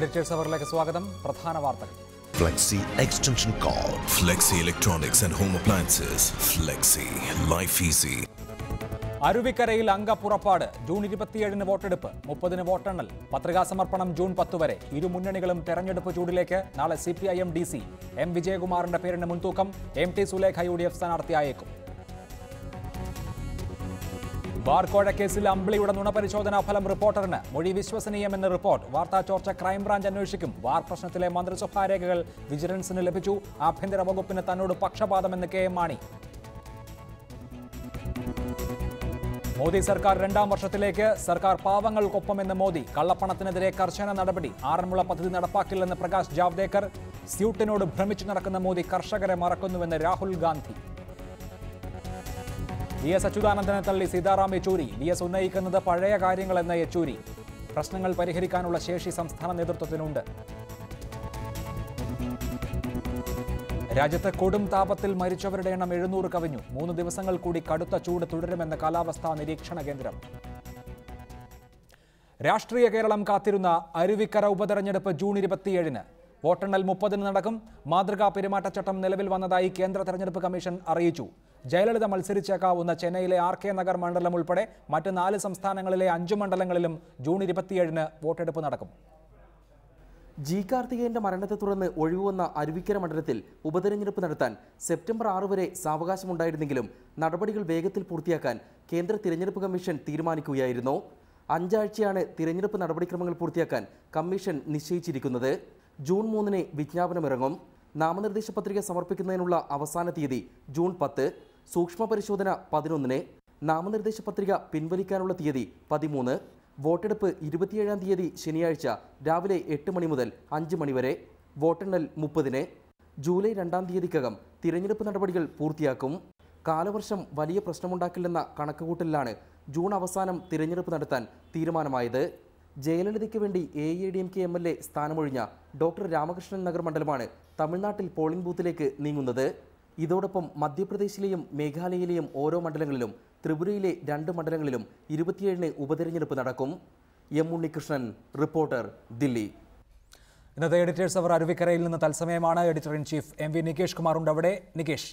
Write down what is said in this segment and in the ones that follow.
Editors അവറിലേക്ക് സ്വാഗതം പ്രധാന വാർത്തകൾ Flexi Extension Cord. Flexi Electronics and Home Appliances. Flexi. Life Easy. അരുവിക്കരയിൽ അംഗപ്പുറപ്പാട് ജൂൺ ഇരുപത്തിയേഴിന് വോട്ടെടുപ്പ് മുപ്പതിന് വോട്ടെണ്ണൽ പത്രികാ സമർപ്പണം ജൂൺ പത്ത് വരെ ഇരു മുന്നണികളും തെരഞ്ഞെടുപ്പ് ചൂടിലേക്ക് നാളെ C P I M D C M വിജയകുമാറിന്റെ പേരിന് മുൻതൂക്കം M T Sulekha U D F സ്ഥാനാർത്ഥിയായേക്കും ബാർക്കോഴ കേസിൽ അമ്പിളിയുടെ നുണപരിശോധനാ ഫലം റിപ്പോർട്ടറിന് മൊഴി വിശ്വസനീയമെന്ന് റിപ്പോർട്ട് വാർത്താ ചോർച്ച ക്രൈംബ്രാഞ്ച് അന്വേഷിക്കും വാർ പ്രശ്നത്തിലെ മന്ത്രിസഭാ രേഖകൾ വിജിലൻസിന് ലഭിച്ചു ആഭ്യന്തര വകുപ്പിന് തന്നോട് പക്ഷപാതമെന്ന് കെ എം മാണി മോദി സർക്കാർ രണ്ടാം വർഷത്തിലേക്ക് സർക്കാർ പാവങ്ങൾക്കൊപ്പമെന്ന് മോദി കള്ളപ്പണത്തിനെതിരെ കർശന നടപടി ആറന്മുള പദ്ധതി നടപ്പാക്കില്ലെന്ന് പ്രകാശ് ജാവ്ദേക്കർ സ്യൂട്ടിനോട് ഭ്രമിച്ചു നടക്കുന്ന മോദി കർഷകരെ മറക്കുന്നുവെന്ന് രാഹുൽ ഗാന്ധി വി എസ് അച്യുതാനന്ദനെ തള്ളി സീതാറാം യെച്ചൂരി വി എസ് ഉന്നയിക്കുന്നത് പഴയ കാര്യങ്ങളെന്ന യെച്ചൂരി പ്രശ്നങ്ങൾ പരിഹരിക്കാനുള്ള ശേഷി സംസ്ഥാന നേതൃത്വത്തിനുണ്ട് രാജ്യത്ത് കൊടും താപത്തിൽ മരിച്ചവരുടെ എണ്ണം എഴുന്നൂറ് കവിഞ്ഞു മൂന്ന് ദിവസങ്ങൾ കൂടി കടുത്ത ചൂട് തുടരുമെന്ന് കാലാവസ്ഥാ നിരീക്ഷണ കേന്ദ്രം രാഷ്ട്രീയ കേരളം കാത്തിരുന്ന അരുവിക്കര ഉപതെരഞ്ഞെടുപ്പ് ജൂൺ ഇരുപത്തിയേഴിന് വോട്ടെണ്ണൽ മുപ്പതിന് നടക്കും മാതൃകാ പെരുമാറ്റച്ചട്ടം നിലവിൽ വന്നതായി കേന്ദ്ര തെരഞ്ഞെടുപ്പ് കമ്മീഷൻ അറിയിച്ചു ജയലളിത മത്സരിച്ചേക്കാവുന്ന ചെന്നൈയിലെ ആർ കെ നഗർ മണ്ഡലം ഉൾപ്പെടെ മറ്റ് നാല് സംസ്ഥാനങ്ങളിലെ അഞ്ചു മണ്ഡലങ്ങളിലും ജൂൺ ഇരുപത്തിയേഴിന് വോട്ടെടുപ്പ് നടക്കും ജി കാർത്തികേയന്റെ മരണത്തെ തുടർന്ന് ഒഴിവുവന്ന അരുവിക്കര മണ്ഡലത്തിൽ ഉപതെരഞ്ഞെടുപ്പ് നടത്താൻ സെപ്റ്റംബർ ആറ് വരെ സാവകാശമുണ്ടായിരുന്നെങ്കിലും നടപടികൾ വേഗത്തിൽ പൂർത്തിയാക്കാൻ കേന്ദ്ര തിരഞ്ഞെടുപ്പ് കമ്മീഷൻ തീരുമാനിക്കുകയായിരുന്നു അഞ്ചാഴ്ചയാണ് തിരഞ്ഞെടുപ്പ് നടപടിക്രമങ്ങൾ പൂർത്തിയാക്കാൻ കമ്മീഷൻ നിശ്ചയിച്ചിരിക്കുന്നത് ജൂൺ മൂന്നിന് വിജ്ഞാപനമിറങ്ങും നാമനിർദ്ദേശ പത്രിക സമർപ്പിക്കുന്നതിനുള്ള അവസാന തീയതി ജൂൺ പത്ത് സൂക്ഷ്മ പരിശോധന പതിനൊന്നിന് നാമനിർദ്ദേശ പത്രിക പിൻവലിക്കാനുള്ള തീയതി പതിമൂന്ന് വോട്ടെടുപ്പ് ഇരുപത്തിയേഴാം തീയതി ശനിയാഴ്ച രാവിലെ എട്ട് മണി മുതൽ അഞ്ച് മണി വരെ വോട്ടെണ്ണൽ മുപ്പതിന് ജൂലൈ രണ്ടാം തീയതിക്കകം തിരഞ്ഞെടുപ്പ് നടപടികൾ പൂർത്തിയാക്കും കാലവർഷം വലിയ പ്രശ്നമുണ്ടാക്കില്ലെന്ന കണക്കുകൂട്ടലിലാണ് ജൂൺ അവസാനം തിരഞ്ഞെടുപ്പ് നടത്താൻ തീരുമാനമായത് ജയലളിതയ്ക്ക് വേണ്ടി A I D M K M L A സ്ഥാനമൊഴിഞ്ഞ ഡോക്ടർ രാമകൃഷ്ണൻ നഗർ മണ്ഡലമാണ് തമിഴ്നാട്ടിൽ പോളിംഗ് ബൂത്തിലേക്ക് നീങ്ങുന്നത് ഇതോടൊപ്പം മധ്യപ്രദേശിലെയും മേഘാലയയിലെയും ഓരോ മണ്ഡലങ്ങളിലും ത്രിപുരയിലെ രണ്ട് മണ്ഡലങ്ങളിലും ഇരുപത്തിയേഴിന് ഉപതെരഞ്ഞെടുപ്പ് നടക്കും എം ഉണ്ണികൃഷ്ണൻ റിപ്പോർട്ടർ ദില്ലി ഇന്നത്തെ എഡിറ്റേഴ്സ് അവർ അരുവിക്കരയിൽ നിന്ന് തത്സമയമാണ് editor in chief M V Nikesh Kumar ഉണ്ട് അവിടെ നികേഷ്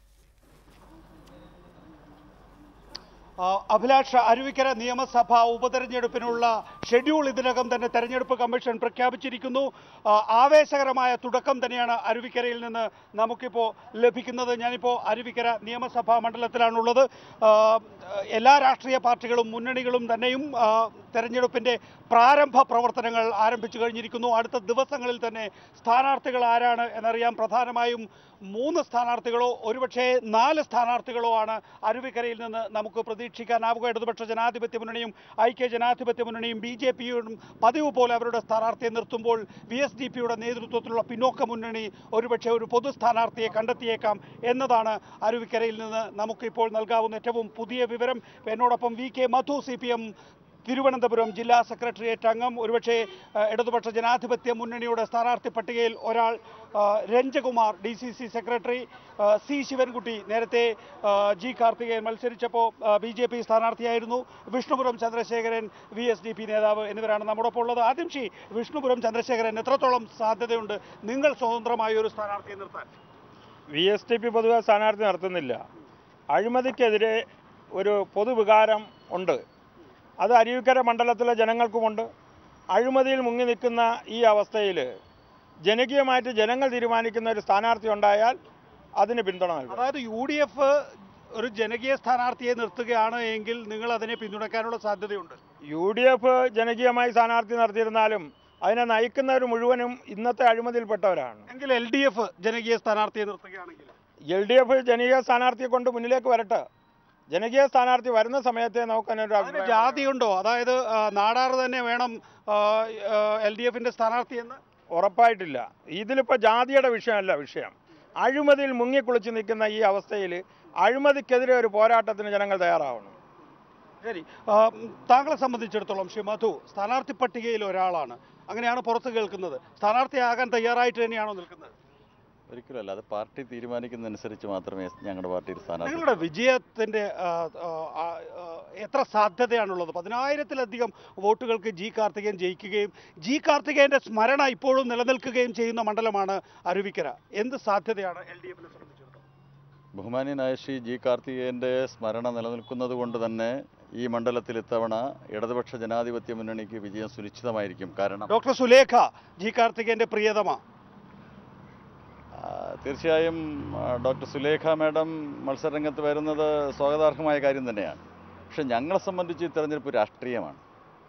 ആ, അഭിലാഷ് അരുവിക്കര നിയമസഭാ ഉപതെരഞ്ഞെടുപ്പിനുള്ള ഷെഡ്യൂൾ ഇതിനകം തന്നെ തെരഞ്ഞെടുപ്പ് കമ്മീഷൻ പ്രഖ്യാപിച്ചിരിക്കുന്നു ആ, ആവേശകരമായ തുടക്കം തന്നെയാണ് അരുവിക്കരയിൽ നിന്ന് നമുക്കിപ്പോൾ ലഭിക്കുന്നത് ഞാനിപ്പോൾ അരുവിക്കര നിയമസഭാ മണ്ഡലത്തിലാണുള്ളത് ആ, എല്ലാ രാഷ്ട്രീയ പാർട്ടികളും മുന്നണികളും തന്നെയും ആ, തെരഞ്ഞെടുപ്പിൻ്റെ പ്രാരംഭ പ്രവർത്തനങ്ങൾ ആരംഭിച്ചു കഴിഞ്ഞിരിക്കുന്നു അടുത്ത ദിവസങ്ങളിൽ തന്നെ സ്ഥാനാർത്ഥികൾ ആരാണ് എന്നറിയാം പ്രധാനമായും മൂന്ന് സ്ഥാനാർത്ഥികളോ ഒരുപക്ഷേ നാല് സ്ഥാനാർത്ഥികളോ ആണ് അരുവിക്കരയിൽ നിന്ന് നമുക്ക് പ്രതീക്ഷിക്കാനാവുക ഇടതുപക്ഷ ജനാധിപത്യ മുന്നണിയും ഐക്യ ജനാധിപത്യ മുന്നണിയും ബി ജെ പിയും പതിവ് പോലെ അവരുടെ സ്ഥാനാർത്ഥിയെ നിർത്തുമ്പോൾ വി എസ് ഡി പിയുടെ നേതൃത്വത്തിലുള്ള പിന്നോക്ക മുന്നണി ഒരുപക്ഷെ ഒരു പൊതു സ്ഥാനാർത്ഥിയെ കണ്ടെത്തിയേക്കാം എന്നതാണ് അരുവിക്കരയിൽ നിന്ന് നമുക്കിപ്പോൾ നൽകാവുന്ന ഏറ്റവും പുതിയ വിവരം എന്നോടൊപ്പം V K Madhu C P M Thiruvananthapuram ജില്ലാ സെക്രട്ടേറിയറ്റ് അംഗം ഒരുപക്ഷെ ആ, ഇടതുപക്ഷ ജനാധിപത്യ മുന്നണിയുടെ സ്ഥാനാർത്ഥി പട്ടികയിൽ ഒരാൾ ആ, Ranjakumar D C C secretary ആ, സി ശിവൻകുട്ടി നേരത്തെ ആ, ജി കാർത്തികേയൻ മത്സരിച്ചപ്പോൾ ബി ജെ പി സ്ഥാനാർത്ഥിയായിരുന്നു Vishnupuram Chandrasekharan V S D P നേതാവ് എന്നിവരാണ് നമ്മോടൊപ്പം ഉള്ളത് ആദ്യം ഷി വിഷ്ണുപുരം ചന്ദ്രശേഖരൻ എത്രത്തോളം സാധ്യതയുണ്ട് നിങ്ങൾ സ്വതന്ത്രമായ ഒരു സ്ഥാനാർത്ഥിയെ നിർത്താൻ വി എസ് ടി പി പൊതുവെ സ്ഥാനാർത്ഥി നടത്തുന്നില്ല അഴിമതിക്കെതിരെ ഒരു പൊതുവികാരം ഉണ്ട് അത് അരുവിക്കര മണ്ഡലത്തിലെ ജനങ്ങൾക്കുമുണ്ട് അഴിമതിയിൽ മുങ്ങി നിൽക്കുന്ന ഈ അവസ്ഥയിൽ ജനകീയമായിട്ട് ജനങ്ങൾ തീരുമാനിക്കുന്ന ഒരു സ്ഥാനാർത്ഥി ഉണ്ടായാൽ അതിന് പിന്തുണ നൽകും അതായത് യു ഡി എഫ് ഒരു ജനകീയ സ്ഥാനാർത്ഥിയെ നിർത്തുകയാണ് എങ്കിൽ നിങ്ങൾ അതിനെ പിന്തുണയ്ക്കാനുള്ള സാധ്യതയുണ്ട് യു ഡി എഫ് ജനകീയമായി സ്ഥാനാർത്ഥി നടത്തിയിരുന്നാലും അതിനെ നയിക്കുന്നവർ മുഴുവനും ഇന്നത്തെ അഴിമതിയിൽപ്പെട്ടവരാണ് എങ്കിൽ എൽ ഡി എഫ് ജനകീയ സ്ഥാനാർത്ഥിയെ നിർത്തുകയാണെങ്കിൽ എൽ ഡി എഫ് ജനകീയ സ്ഥാനാർത്ഥിയെ കൊണ്ട് മുന്നിലേക്ക് വരട്ടെ ജനകീയ സ്ഥാനാർത്ഥി വരുന്ന സമയത്തെ നമുക്ക് അതിനൊരു അതിന് അഭിപ്രായം ജാതിയുണ്ടോ അതായത് ആ, നാടാറ് തന്നെ വേണം എൽ ഡി എഫിന്റെ സ്ഥാനാർത്ഥി എന്ന് ഉറപ്പായിട്ടില്ല ഇതിലിപ്പോൾ ജാതിയുടെ വിഷയമല്ല വിഷയം അഴിമതിയിൽ മുങ്ങിക്കുളിച്ച് നിൽക്കുന്ന ഈ അവസ്ഥയിൽ അഴിമതിക്കെതിരെ ഒരു പോരാട്ടത്തിന് ജനങ്ങൾ തയ്യാറാവണം ശരി ആ, ഉം, താങ്കളെ സംബന്ധിച്ചിടത്തോളം ശ്രീ മധു സ്ഥാനാർത്ഥി പട്ടികയിൽ ഒരാളാണ് അങ്ങനെയാണ് പുറത്ത് കേൾക്കുന്നത് സ്ഥാനാർത്ഥിയാകാൻ തയ്യാറായിട്ട് തന്നെയാണോ നിൽക്കുന്നത് ഒരിക്കലുമല്ല അത് പാർട്ടി തീരുമാനിക്കുന്നതനുസരിച്ച് മാത്രമേ ഞങ്ങളുടെ പാർട്ടിയിൽ സ്ഥാനാർത്ഥി നിങ്ങളുടെ വിജയത്തിന്റെ ആ, ആ, ആ, ആ, എത്ര സാധ്യതയാണുള്ളത് പതിനായിരത്തിലധികം വോട്ടുകൾക്ക് ജി കാർത്തികേയൻ ജയിക്കുകയും ജി കാർത്തികേയന്റെ സ്മരണ ഇപ്പോഴും നിലനിൽക്കുകയും ചെയ്യുന്ന മണ്ഡലമാണ് അരുവിക്കര എന്ത് സാധ്യതയാണ് എൽ ഡി എഫിനെ സംബന്ധിച്ചിടത്തോളം ബഹുമാന്യനായ ശ്രീ ജി കാർത്തികേയൻ്റെ സ്മരണ നിലനിൽക്കുന്നത് കൊണ്ട് തന്നെ ഈ മണ്ഡലത്തിൽ ഇത്തവണ ഇടതുപക്ഷ ജനാധിപത്യ മുന്നണിക്ക് വിജയം സുനിശ്ചിതമായിരിക്കും കാരണം ഡോക്ടർ സുലേഖ ജി കാർത്തികേയന്റെ പ്രിയതമ ആ, തീർച്ചയായും ആ, ഡോക്ടർ സുലേഖ മാഡം മത്സരരംഗത്ത് വരുന്നത് സ്വാഗതാർഹമായ കാര്യം തന്നെയാണ് പക്ഷെ ഞങ്ങളെ സംബന്ധിച്ച് ഈ തെരഞ്ഞെടുപ്പ് രാഷ്ട്രീയമാണ്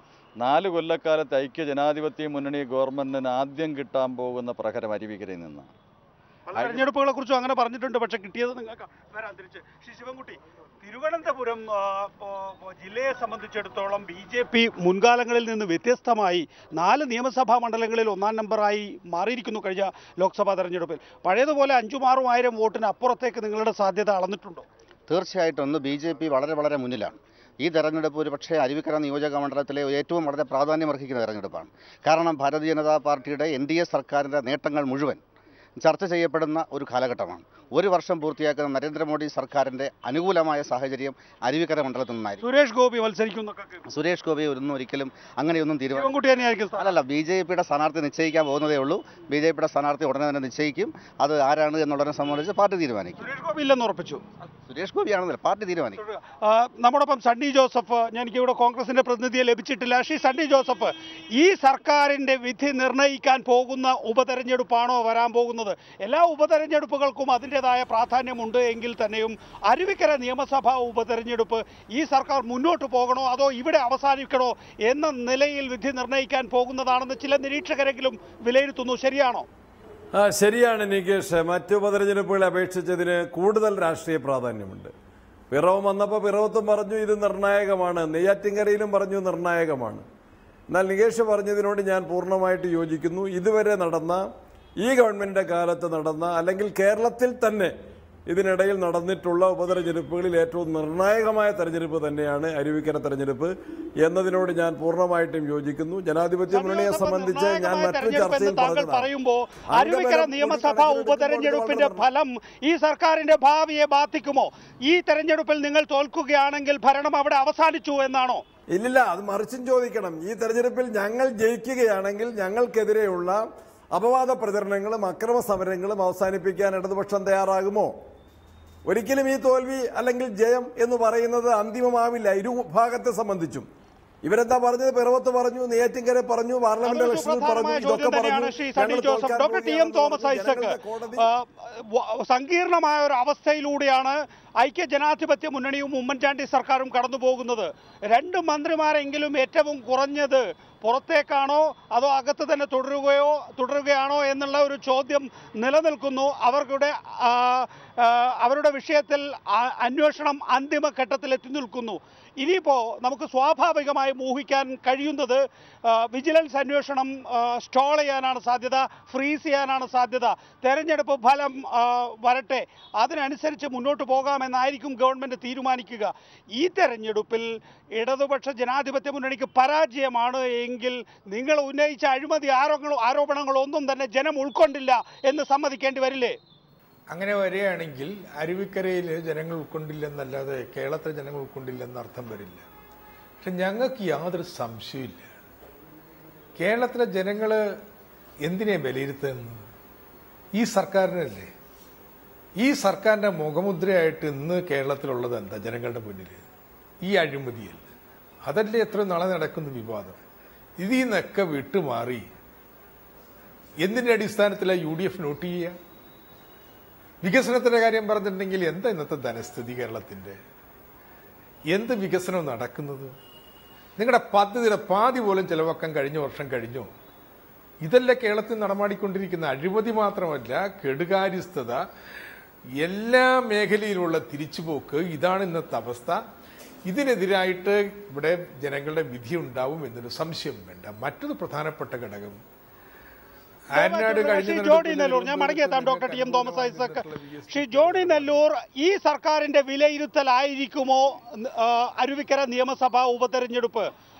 നാല് കൊല്ലക്കാലത്ത് ഐക്യ ജനാധിപത്യ മുന്നണി ഗവൺമെൻറ്റിന് ആദ്യം കിട്ടാൻ പോകുന്ന പ്രഹരം അരുവിക്കരയിൽ നിന്നാണ് പല തെരഞ്ഞെടുപ്പുകളെ കുറിച്ചും അങ്ങനെ പറഞ്ഞിട്ടുണ്ട് പക്ഷെ കിട്ടിയത് നിങ്ങൾക്ക് വരാൻ തിരിച്ച് ശ്രീ ശിവൻകുട്ടി തിരുവനന്തപുരം ആ, ആ, ആ, ജില്ലയെ സംബന്ധിച്ചിടത്തോളം ബി ജെ പി മുൻകാലങ്ങളിൽ നിന്ന് വ്യത്യസ്തമായി നാല് നിയമസഭാ മണ്ഡലങ്ങളിൽ ഒന്നാം നമ്പറായി മാറിയിരിക്കുന്നു കഴിഞ്ഞ ലോക്സഭാ തെരഞ്ഞെടുപ്പിൽ പഴയതുപോലെ അഞ്ചും ആറും ആയിരം വോട്ടിന് അപ്പുറത്തേക്ക് നിങ്ങളുടെ സാധ്യത അളന്നിട്ടുണ്ടോ തീർച്ചയായിട്ടും ഒന്ന് ബി ജെ പി വളരെ വളരെ മുന്നിലാണ് ഈ തെരഞ്ഞെടുപ്പ് ഒരു പക്ഷേ അരുവിക്കര നിയോജക മണ്ഡലത്തിലെ ഏറ്റവും വളരെ പ്രാധാന്യമർഹിക്കുന്ന തെരഞ്ഞെടുപ്പാണ് കാരണം ഭാരതീയ ജനതാ പാർട്ടിയുടെ എൻ ഡി എ സർക്കാരിൻ്റെ നേട്ടങ്ങൾ മുഴുവൻ ചർച്ച ചെയ്യപ്പെടുന്ന ഒരു കാലഘട്ടമാണ് ഒരു വർഷം പൂർത്തിയാക്കുന്ന നരേന്ദ്രമോദി സർക്കാരിൻ്റെ അനുകൂലമായ സാഹചര്യം അരുവിക്കര മണ്ഡലത്തിൽ നിന്നായിരിക്കും സുരേഷ് ഗോപി മത്സരിക്കും എന്നൊക്കെ കേൾക്കുന്നു. സുരേഷ് ഗോപി ഒന്നും ഒരിക്കലും അങ്ങനെയൊന്നും തീരുമാനം ശിവൻകുട്ടി തന്നെയായിരിക്കും സ്ഥാനം. അല്ലല്ല ബി ജെ പിയുടെ സ്ഥാനാർത്ഥി നിശ്ചയിക്കാൻ പോകുന്നതേ ഉള്ളൂ ബി ജെ പിയുടെ സ്ഥാനാർത്ഥി ഉടനെ തന്നെ നിശ്ചയിക്കും അത് ആരാണ് എന്നുള്ളതിനെ സംബന്ധിച്ച് പാർട്ടി തീരുമാനിക്കും സുരേഷ് ഗോപി ഇല്ലെന്ന് ഉറപ്പിച്ചു സുരേഷ് ഗോപിയാണെന്നല്ല പാർട്ടി തീരുമാനിക്കും ആ, നമ്മോടൊപ്പം സണ്ണി ജോസഫ് ഞാൻ എനിക്ക് ഇവിടെ കോൺഗ്രസിന്റെ പ്രതിനിധിയെ ലഭിച്ചിട്ടില്ല ശ്രീ സണ്ണി ജോസഫ് ഈ സർക്കാരിന്റെ വിധി നിർണ്ണയിക്കാൻ പോകുന്ന ഉപതെരഞ്ഞെടുപ്പാണോ വരാൻ പോകുന്നത് എല്ലാ ഉപതെരഞ്ഞെടുപ്പുകൾക്കും അതിൻ്റെതായ പ്രാധാന്യമുണ്ട് എങ്കിൽ തന്നെയും അരുവിക്കര നിയമസഭാ ഉപതെരഞ്ഞെടുപ്പ് ഈ സർക്കാർ മുന്നോട്ട് പോകണോ അതോ ഇവിടെ അവസാനിക്കണോ എന്ന നിലയിൽ വിധി നിർണ്ണയിക്കാൻ പോകുന്നതാണെന്ന് ചില നിരീക്ഷകരെങ്കിലും വിലയിരുത്തുന്നു ശരിയാണോ ആ ശരിയാണ് നികേഷ് മറ്റു ഉപതെരഞ്ഞെടുപ്പുകളെ അപേക്ഷിച്ചതിന് കൂടുതൽ രാഷ്ട്രീയ പ്രാധാന്യമുണ്ട് പിറവം വന്നപ്പോൾ പിറവത്തും പറഞ്ഞു ഇത് നിർണായകമാണ് നെയ്യാറ്റിൻകരയിലും പറഞ്ഞു നിർണായകമാണ് എന്നാൽ നികേഷ് പറഞ്ഞതിനോട് ഞാൻ പൂർണ്ണമായിട്ട് യോജിക്കുന്നു ഇതുവരെ നടന്ന ഈ ഗവൺമെന്റിന്റെ കാലത്ത് നടന്ന അല്ലെങ്കിൽ കേരളത്തിൽ തന്നെ ഇതിനിടയിൽ നടന്നിട്ടുള്ള ഉപതെരഞ്ഞെടുപ്പുകളിൽ ഏറ്റവും നിർണായകമായ തെരഞ്ഞെടുപ്പ് തന്നെയാണ് അരുവിക്കര തെരഞ്ഞെടുപ്പ് എന്നതിനോട് ഞാൻ പൂർണ്ണമായിട്ടും യോജിക്കുന്നു ജനാധിപത്യ മുന്നണിയെ സംബന്ധിച്ച് ഞാൻ മറ്റൊരു ചർച്ചയിൽ താങ്കൾ പറഞ്ഞതാണ് പറയുമ്പോ അരുവിക്കര അംഗബലം നിയമസഭാ കൂടി ഉപതെരഞ്ഞെടുപ്പിന്റെ കണക്കിലെടുക്കുമ്പോൾ ഫലം ഈ സർക്കാരിന്റെ ഭാവിയെ ബാധിക്കുമോ ഈ തെരഞ്ഞെടുപ്പിൽ നിങ്ങൾ തോൽക്കുകയാണെങ്കിൽ ഭരണം അവിടെ അവസാനിച്ചു എന്നാണോ ഇല്ലില്ല അത് മറിച്ചും ചോദിക്കണം ഈ തെരഞ്ഞെടുപ്പിൽ ഞങ്ങൾ ജയിക്കുകയാണെങ്കിൽ ഞങ്ങൾക്കെതിരെയുള്ള അപവാദ പ്രചരണങ്ങളും അക്രമ സമരങ്ങളും അവസാനിപ്പിക്കാൻ ഇടതുപക്ഷം തയ്യാറാകുമോ ഒരിക്കലും ഈ തോൽവി അല്ലെങ്കിൽ ജയം എന്ന് പറയുന്നത് അന്തിമമാവില്ല ഇരു ഭാഗത്തെ സംബന്ധിച്ചും ഇവരെന്താ പറഞ്ഞത് പിറവത്ത് പറഞ്ഞു നെയ്യാറ്റിൻകര പറഞ്ഞു പാർലമെന്റ് അതൊരു ഇലക്ഷനിൽ പറഞ്ഞു സുപ്രധാനമായ ഇതൊക്കെ ചോദ്യം തന്നെയാണ് പറഞ്ഞു ശ്രീ സണ്ണി ഞങ്ങൾ ജോസഫ് തോൽക്കാൻ ഡോക്ടർ ടി എം പോവുകയാണെന്ന് തോമസ് പറഞ്ഞു. ഐസക് ജനങ്ങളുടെ കോടതി ആ, വ- സങ്കീർണമായ ഒരു അവസ്ഥയിലൂടെയാണ് ഐക്യ ജനാധിപത്യ മുന്നണിയും ഉമ്മൻചാണ്ടി സർക്കാരും കടന്നു പോകുന്നത് രണ്ട് മന്ത്രിമാരെങ്കിലും ഏറ്റവും കുറഞ്ഞത് പുറത്തേക്കാണോ അതോ അകത്ത് തന്നെ തുടരുകയോ തുടരുകയാണോ എന്നുള്ള ഒരു ചോദ്യം നിലനിൽക്കുന്നു അവരുടെ ആ, ആ, അവരുടെ വിഷയത്തിൽ ആ- അന്വേഷണം അന്തിമഘട്ടത്തിൽ എത്തി നിൽക്കുന്നു ഇനിയിപ്പോൾ നമുക്ക് സ്വാഭാവികമായി ഊഹിക്കാൻ കഴിയുന്നത് ആ, വിജിലൻസ് അന്വേഷണം ആ, സ്റ്റോൾ ചെയ്യാനാണ് സാധ്യത ഫ്രീസ് ചെയ്യാനാണ് സാധ്യത തെരഞ്ഞെടുപ്പ് ഫലം ആ, വരട്ടെ അതിനനുസരിച്ച് മുന്നോട്ട് പോകാമെന്നായിരിക്കും ഗവൺമെൻറ് തീരുമാനിക്കുക ഈ തെരഞ്ഞെടുപ്പിൽ ഇടതുപക്ഷ ജനാധിപത്യ മുന്നണിക്ക് പരാജയമാണ് എങ്കിൽ നിങ്ങൾ ഉന്നയിച്ച അഴിമതി ആരോപണങ്ങളോ ആരോപണങ്ങളോ ഒന്നും തന്നെ ജനം ഉൾക്കൊണ്ടില്ല എന്ന് സമ്മതിക്കേണ്ടി വരില്ലേ അങ്ങനെ വരികയാണെങ്കിൽ അരുവിക്കരയിൽ ജനങ്ങൾ ഉൾക്കൊണ്ടില്ലെന്നല്ലാതെ കേരളത്തിലെ ജനങ്ങൾ ഉൾക്കൊണ്ടില്ലെന്ന് അർത്ഥം വരില്ല പക്ഷെ ഞങ്ങൾക്ക് യാതൊരു സംശയമില്ല കേരളത്തിലെ ജനങ്ങൾ എന്തിനെ വിലയിരുത്തുന്നത് ഈ സർക്കാരിനല്ലേ ഈ സർക്കാരിന്റെ മുഖമുദ്രയായിട്ട് ഇന്ന് കേരളത്തിലുള്ളത് എന്താ ജനങ്ങളുടെ മുന്നിൽ ഈ അഴിമതിയല്ല അതല്ലേ എത്ര നാളെ നടക്കുന്ന വിവാദം ഇതിൽ നിന്നൊക്കെ വിട്ടുമാറി എന്തിന്റെ അടിസ്ഥാനത്തിലാണ് യു ഡി എഫ് നോട്ട് ചെയ്യുക വികസനത്തിന്റെ കാര്യം പറഞ്ഞിട്ടുണ്ടെങ്കിൽ എന്താ ഇന്നത്തെ ധനസ്ഥിതി കേരളത്തിന്റെ എന്ത് വികസനം നടക്കുന്നത് നിങ്ങളുടെ പദ്ധതിയുടെ പാതി പോലും ചെലവാക്കാൻ കഴിഞ്ഞ വർഷം കഴിഞ്ഞു ഇതല്ല കേരളത്തിൽ നടമാടിക്കൊണ്ടിരിക്കുന്ന അഴിമതി മാത്രമല്ല കെടുകാര്യസ്ഥത എല്ലാ മേഖലയിലുള്ള തിരിച്ചുപോക്ക് ഇതാണ് ഇന്നത്തെ അവസ്ഥ ഇതിനെതിരായിട്ട് ഇവിടെ ജനങ്ങളുടെ വിധി ഉണ്ടാവും എന്നൊരു സംശയം വേണ്ട മറ്റൊരു പ്രധാനപ്പെട്ട ഘടകം ആര്നാട് കഴിഞ്ഞ ശ്രീ ജോഡി നെല്ലൂർ ഞാൻ മടങ്ങിയെത്താം doctor T M Thomas Isaac Shri Johny Nellore ഈ സർക്കാരിന്റെ വിലയിരുത്തലായിരിക്കുമോ ആ, അരുവിക്കര നിയമസഭാ ഉപതെരഞ്ഞെടുപ്പ്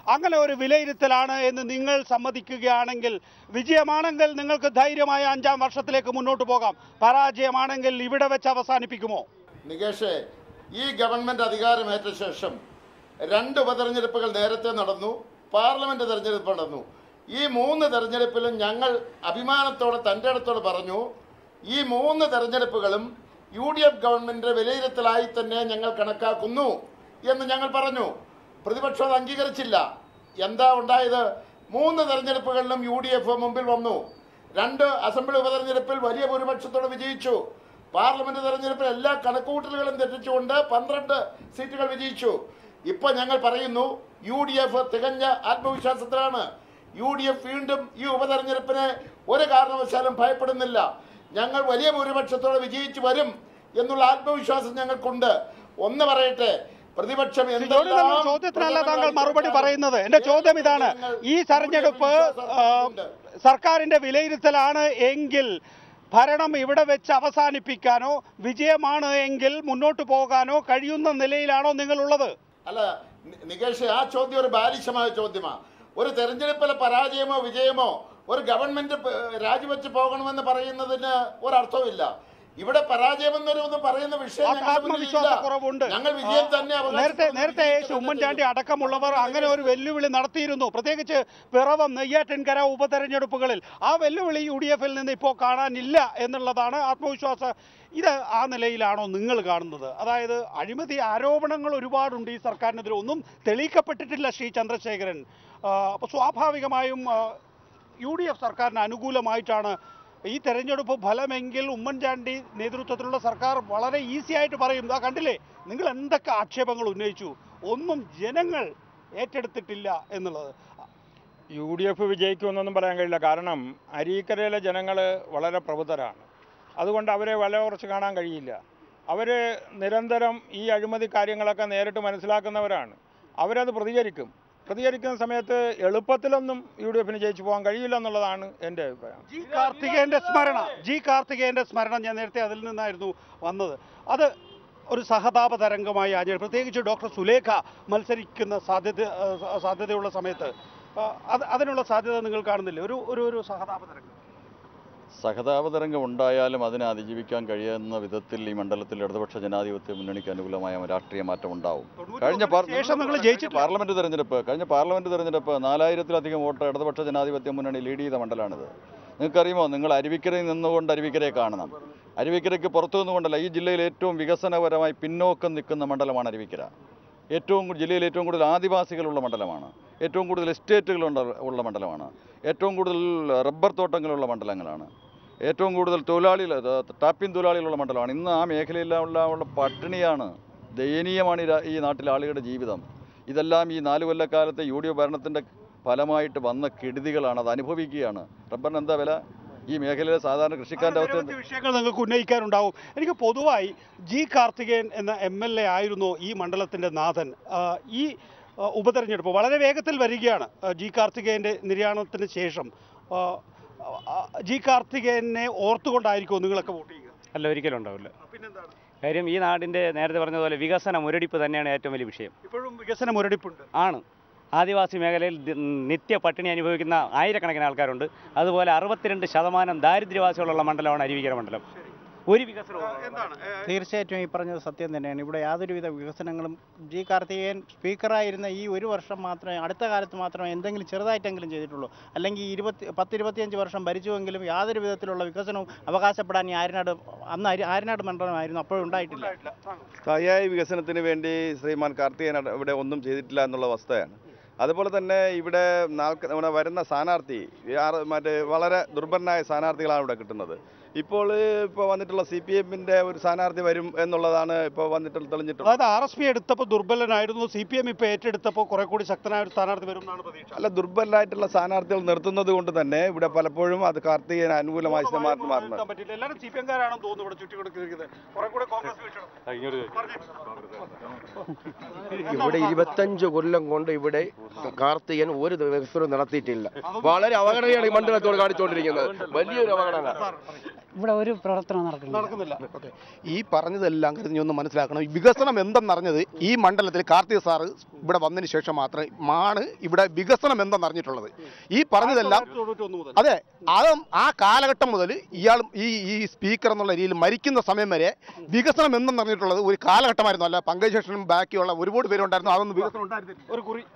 അങ്ങനെ ഒരു വിലയിരുത്തലാണ് എന്ന് നിങ്ങൾ സമ്മതിക്കുകയാണെങ്കിൽ വിജയമാണെങ്കിൽ നിങ്ങൾക്ക് ധൈര്യമായ അഞ്ചാം വർഷത്തിലേക്ക് മുന്നോട്ട് പോകാം പരാജയമാണെങ്കിൽ ഇവിടെ വെച്ച് അവസാനിപ്പിക്കുമോ നികേഷേ ഈ ഗവൺമെന്റ് അധികാരമേറ്റ ശേഷം രണ്ട് ഉപതെരഞ്ഞെടുപ്പുകൾ നേരത്തെ നടന്നു പാർലമെന്റ് തെരഞ്ഞെടുപ്പ് നടന്നു ഈ മൂന്ന് തെരഞ്ഞെടുപ്പിലും ഞങ്ങൾ അഭിമാനത്തോടെ തൻ്റെ അടുത്തോടെ പറഞ്ഞു ഈ മൂന്ന് തെരഞ്ഞെടുപ്പുകളും യു ഡി എഫ് ഗവൺമെന്റിന്റെ വിലയിരുത്തലായി തന്നെ ഞങ്ങൾ കണക്കാക്കുന്നു എന്ന് ഞങ്ങൾ പറഞ്ഞു പ്രതിപക്ഷം അത് അംഗീകരിച്ചില്ല എന്താ ഉണ്ടായത് മൂന്ന് തെരഞ്ഞെടുപ്പുകളിലും യു ഡി എഫ് മുമ്പിൽ വന്നു രണ്ട് അസംബ്ലി ഉപതെരഞ്ഞെടുപ്പിൽ വലിയ ഭൂരിപക്ഷത്തോടെ വിജയിച്ചു പാർലമെന്റ് തെരഞ്ഞെടുപ്പിൽ എല്ലാ കണക്കുകൂട്ടലുകളും തെറ്റിച്ചുകൊണ്ട് പന്ത്രണ്ട് സീറ്റുകൾ വിജയിച്ചു ഇപ്പൊ ഞങ്ങൾ പറയുന്നു യു ഡി എഫ് തികഞ്ഞ ആത്മവിശ്വാസത്തിലാണ് യു ഡി എഫ് വീണ്ടും ഈ ഉപതെരഞ്ഞെടുപ്പിനെ ഒരു കാരണവശാലും ഭയപ്പെടുന്നില്ല ഞങ്ങൾ വലിയ ഭൂരിപക്ഷത്തോടെ വിജയിച്ചു വരും എന്നുള്ള ആത്മവിശ്വാസം ഞങ്ങൾക്കുണ്ട് ഒന്ന് പറയട്ടെ പ്രതിപക്ഷം ജോലി തന്ന ചോദ്യത്തിനല്ല താങ്കൾ മറുപടി പറയുന്നത് എന്റെ ചോദ്യം ഇതാണ് ഈ തെരഞ്ഞെടുപ്പ് ആ, സർക്കാരിന്റെ വിലയിരുത്തലാണ് എങ്കിൽ ഭരണം ഇവിടെ വെച്ച് അവസാനിപ്പിക്കാനോ വിജയമാണ് എങ്കിൽ മുന്നോട്ട് പോകാനോ കഴിയുന്ന നിലയിലാണോ നിങ്ങളുള്ളത് അല്ല നി- നികേഷ് ആ ചോദ്യം ഒരു ബാലിശമായ ചോദ്യമാണ് ഒരു തെരഞ്ഞെടുപ്പിലെ പരാജയമോ വിജയമോ ഒരു ഗവൺമെന്റ് പ- രാജിവെച്ച് പോകണമെന്ന് പറയുന്നതിന് ഒരർത്ഥവുമില്ല ഇവിടെ പരാജയമെന്നൊരു ഒന്നും പറയുന്ന വിഷയം ഞങ്ങളുടെ മുന്നിൽ ഇല്ല. ആത്മവിശ്വാസക്കുറവുണ്ട് ഞങ്ങൾ വിജയം തന്നെ ആ, നേരത്തെ നേരത്തെ ശ്രീ ഉമ്മൻചാണ്ടി അടക്കമുള്ളവർ അങ്ങനെ ഒരു വെല്ലുവിളി നടത്തിയിരുന്നു പ്രത്യേകിച്ച് പിറവം നെയ്യാറ്റിൻകര ഉപതെരഞ്ഞെടുപ്പുകളിൽ ആ വെല്ലുവിളി യു ഡി എഫിൽ നിന്ന് ഇപ്പോൾ കാണാനില്ല എന്നുള്ളതാണ് ആത്മവിശ്വാസ ഇത് ആ നിലയിലാണോ നിങ്ങൾ കാണുന്നത് അതായത് അഴിമതി ആരോപണങ്ങൾ ഒരുപാടുണ്ട് ഈ സർക്കാരിനെതിരെ ഒന്നും തെളിയിക്കപ്പെട്ടിട്ടില്ല ശ്രീ ചന്ദ്രശേഖരൻ അപ്പോൾ സ്വാഭാവികമായും ആ, യു ഡി എഫ് സർക്കാരിന് അനുകൂലമായിട്ടാണ് ഈ തെരഞ്ഞെടുപ്പ് ഫലമെങ്കിൽ ഉമ്മൻചാണ്ടി നേതൃത്വത്തിലുള്ള സർക്കാർ വളരെ ഈസി ആയിട്ട് പറയും ആ കണ്ടില്ലേ നിങ്ങൾ എന്തൊക്കെ ആക്ഷേപങ്ങൾ ഉന്നയിച്ചു ഒന്നും ജനങ്ങൾ ഏറ്റെടുത്തിട്ടില്ല എന്നുള്ളത് യു ഡി എഫ് വിജയിക്കുമെന്നൊന്നും പറയാൻ കഴിയില്ല കാരണം അരീക്കരയിലെ ജനങ്ങൾ വളരെ പ്രബുദ്ധരാണ് അതുകൊണ്ട് അവരെ വില കുറച്ച് കാണാൻ കഴിയില്ല അവർ നിരന്തരം ഈ അഴിമതി കാര്യങ്ങളൊക്കെ നേരിട്ട് മനസ്സിലാക്കുന്നവരാണ് അവരത് പ്രതികരിക്കും പ്രതികരിക്കുന്ന സമയത്ത് എളുപ്പത്തിലൊന്നും യു ഡി എഫിന് ജയിച്ചു പോകാൻ കഴിയില്ല എന്നുള്ളതാണ് എൻ്റെ അഭിപ്രായം ജി കാർത്തികേയന്റെ സ്മരണ ജി കാർത്തികേയന്റെ സ്മരണ ഞാൻ നേരത്തെ അതിൽ നിന്നായിരുന്നു വന്നത് അത് ഒരു സഹതാപ തരംഗമായി ആചരി പ്രത്യേകിച്ച് ഡോക്ടർ സുലേഖ മത്സരിക്കുന്ന സാധ്യത ആ, സാധ്യതയുള്ള സമയത്ത് ആ, അത് അതിനുള്ള സാധ്യത നിങ്ങൾ കാണുന്നില്ലേ ഒരു ഒരു ഒരു സഹതാപ തരംഗം സഹതാപതരംഗം ഉണ്ടായാലും അതിനെ അതിജീവിക്കാൻ കഴിയുന്ന വിധത്തിൽ ഈ മണ്ഡലത്തിൽ ഇടതുപക്ഷ ജനാധിപത്യ മുന്നണിക്ക് അനുകൂലമായ രാഷ്ട്രീയ മാറ്റം ഉണ്ടാവും കഴിഞ്ഞ പാർ- ശേഷം നിങ്ങൾ ജയിച്ചിട്ടില്ല. പാർലമെന്റ് തെരഞ്ഞെടുപ്പ് കഴിഞ്ഞ പാർലമെന്റ് തെരഞ്ഞെടുപ്പ് നാലായിരത്തിലധികം വോട്ട് ഇടതുപക്ഷ ജനാധിപത്യ മുന്നണി ലീഡ് ചെയ്ത മണ്ഡലമാണിത് നിങ്ങൾക്കറിയുമോ നിങ്ങൾ അരുവിക്കരയിൽ നിന്നുകൊണ്ട് അരുവിക്കരയെ കാണണം അരുവിക്കരയ്ക്ക് പുറത്തു നിന്നുകൊണ്ടല്ല ഈ ജില്ലയിൽ ഏറ്റവും വികസനപരമായി പിന്നോക്കം നിൽക്കുന്ന മണ്ഡലമാണ് അരുവിക്കര ഏറ്റവും കൂ- ജില്ലയിൽ ഏറ്റവും കൂടുതൽ ആദിവാസികളുള്ള മണ്ഡലമാണ് ഏറ്റവും കൂടുതൽ എസ്റ്റേറ്റുകൾ ഉള്ള മണ്ഡലമാണ് ഏറ്റവും കൂടുതൽ റബ്ബർ തോട്ടങ്ങളുള്ള മണ്ഡലങ്ങളാണ് ഏറ്റവും കൂടുതൽ തൊഴിലാളികൾ ടാപ്പിൻ തൊഴിലാളികളുള്ള മണ്ഡലമാണ് ഇന്ന് ആ മേഖലയിലെല്ലാം ഉള്ള ഉള്ള പട്ടിണിയാണ് ദയനീയമാണ് ഈ രാ- ഈ നാട്ടിലെ ആളുകളുടെ ജീവിതം ഇതെല്ലാം ഈ നാല് കൊല്ലക്കാലത്തെ യു ഡി എഫ് ഭരണത്തിൻ്റെ ഫലമായിട്ട് വന്ന കെടുതികളാണ് അത് അനുഭവിക്കുകയാണ് റബ്ബറിന് എന്താ വില ഈ മേഖലയിലെ സാധാരണ കൃഷിക്കാരൻ്റെ അവസ്ഥ എന്ത്? നിരവധി വിഷയങ്ങൾ നിങ്ങൾക്ക് ഉന്നയിക്കാനുണ്ടാവും എനിക്ക് പൊതുവായി ജി കാർത്തികേയൻ എന്ന എം എൽ എ ആയിരുന്നു ഈ മണ്ഡലത്തിന്റെ നാഥൻ ആ, ഈ ആ, ഉപതെരഞ്ഞെടുപ്പ് വളരെ വേഗത്തിൽ വരികയാണ് ആ, ജി കാർത്തികേയന്റെ നിര്യാണത്തിന് ശേഷം ആ, ആ, ജി കാർത്തികേയനെ ഓർത്തുകൊണ്ടായിരിക്കുമോ നിങ്ങളൊക്കെ വോട്ട് ചെയ്യുക അല്ല ഒരിക്കലും ഉണ്ടാവില്ല കാര്യം ഈ നാടിൻ്റെ നേരത്തെ പറഞ്ഞതുപോലെ വികസന മുരടിപ്പ് തന്നെയാണ് ഏറ്റവും വലിയ വിഷയം ഇപ്പോഴും വികസന മുരടിപ്പുണ്ട് ആണ് ആദിവാസി മേഖലയിൽ ദി- നിത്യ പട്ടിണി അനുഭവിക്കുന്ന ആയിരക്കണക്കിന് ആൾക്കാരുണ്ട് അതുപോലെ അറുപത്തിരണ്ട് ശതമാനം ദാരിദ്ര്യവാസികളുള്ള മണ്ഡലമാണ് അരുവിക്കര മണ്ഡലം ഒരു വികസനവും തീർച്ചയായിട്ടും ഈ പറഞ്ഞത് സത്യം തന്നെയാണ് ഇവിടെ യാതൊരുവിധ വികസനങ്ങളും ജി കാർത്തികേയൻ സ്പീക്കറായിരുന്ന ഈ ഒരു വർഷം മാത്രമേ അടുത്ത കാലത്ത് മാത്രമേ എന്തെങ്കിലും ചെറുതായിട്ടെങ്കിലും ചെയ്തിട്ടുള്ളൂ അല്ലെങ്കിൽ ഈ ഇരുപത്തി പത്ത് ഇരുപത്തിയഞ്ച് വർഷം ഭരിച്ചുവെങ്കിലും യാതൊരു വിധത്തിലുള്ള വികസനവും അവകാശപ്പെടാൻ ഈ ആര്യനാട് അന്ന് അരി- ആര്യനാട് മണ്ഡലമായിരുന്നു അപ്പോഴും ഉണ്ടായിട്ടില്ല സ്ഥായിയായ വികസനത്തിന് വേണ്ടി ശ്രീമാൻ കാർത്തികേയൻ അട- ഇവിടെ ഒന്നും ചെയ്തിട്ടില്ല എന്നുള്ള അവസ്ഥയാണ് അതുപോലെ തന്നെ ഇവിടെ നാൾക്ക് ഇവിടെ വരുന്ന സ്ഥാനാർത്ഥി ഈ ആറ് മറ്റേ വളരെ ദുർബലനായ സ്ഥാനാർത്ഥികളാണ് ഇവിടെ കിട്ടുന്നത് ഇപ്പോൾ ഇപ്പോൾ വന്നിട്ടുള്ള സി പി എമ്മിൻ്റെ ഒരു സ്ഥാനാർത്ഥി വരും എന്നുള്ളതാണ് ഇപ്പോൾ വന്നിട്ട് തെളിഞ്ഞിട്ടുള്ളത് അതായത് ആർ എസ് പി എടുത്തപ്പോൾ ദുർബലനായിരുന്നു സി പി എം ഇപ്പോൾ ഏറ്റെടുത്തപ്പോൾ കുറെ കൂടി ശക്തനായ ഒരു സ്ഥാനാർത്ഥി വരും എന്നാണ് പ്രതീക്ഷ അല്ല ദുർബലരായിട്ടുള്ള സ്ഥാനാർത്ഥികൾ നിർത്തുന്നത് കൊണ്ട് തന്നെ ഇവിടെ പലപ്പോഴും അത് കാർത്തികേയന് അനുകൂലമായ സ്ഥാനാർത്ഥി മാറുന്നത് നിർത്താൻ പറ്റില്ല എല്ലാവരും സി പി എംകാരാണെന്ന് തോന്നുന്നു ഇവിടെ ചുറ്റി കൊടുക്കുന്നത് കുറെ കൂടെ കോൺഗ്രസ് വീഴ്ചണം ഇവിടെ ഇരുപത്തഞ്ച് കൊല്ലം കൊണ്ട് ഇവിടെ കാർത്തികൻ ഒരു വികസനവും നടത്തിയിട്ടില്ല വളരെ അവഗണനയാണ് ഈ മണ്ഡലത്തോട് കാണിച്ചുകൊണ്ടിരിക്കുന്നത് വലിയൊരു അവഗണന ഇവിടെ ഒരു പ്രവർത്തനം നടക്കുന്നില്ല നടക്കുന്നില്ല ഓക്കെ ഈ പറഞ്ഞതെല്ലാം കരുതി നീ ഒന്ന് മനസ്സിലാക്കണം ഈ വികസനം എന്തെന്നറിഞ്ഞത് ഈ മണ്ഡലത്തിൽ കാർത്തിക സാറ് ഇവിടെ വന്നതിന് ശേഷം മാത്രമേ മാണ് ഇവിടെ വികസനം എന്തെന്നറിഞ്ഞിട്ടുള്ളത് ഈ പറഞ്ഞതെല്ലാം അതെ അത് ആ കാലഘട്ടം മുതൽ ഇയാൾ ഈ ഈ സ്പീക്കർ എന്നുള്ള രീതിയിൽ മരിക്കുന്ന സമയം വരെ വികസനം എന്തെന്നറിഞ്ഞിട്ടുള്ളത് ഒരു കാലഘട്ടമായിരുന്നു അല്ല പങ്കജേഷനും ബാക്കിയുള്ള ഒരുപാട് പേരുണ്ടായിരുന്നു അതൊന്നും വികസനം ഉണ്ടായിരുന്നില്ല ഒരു കുറി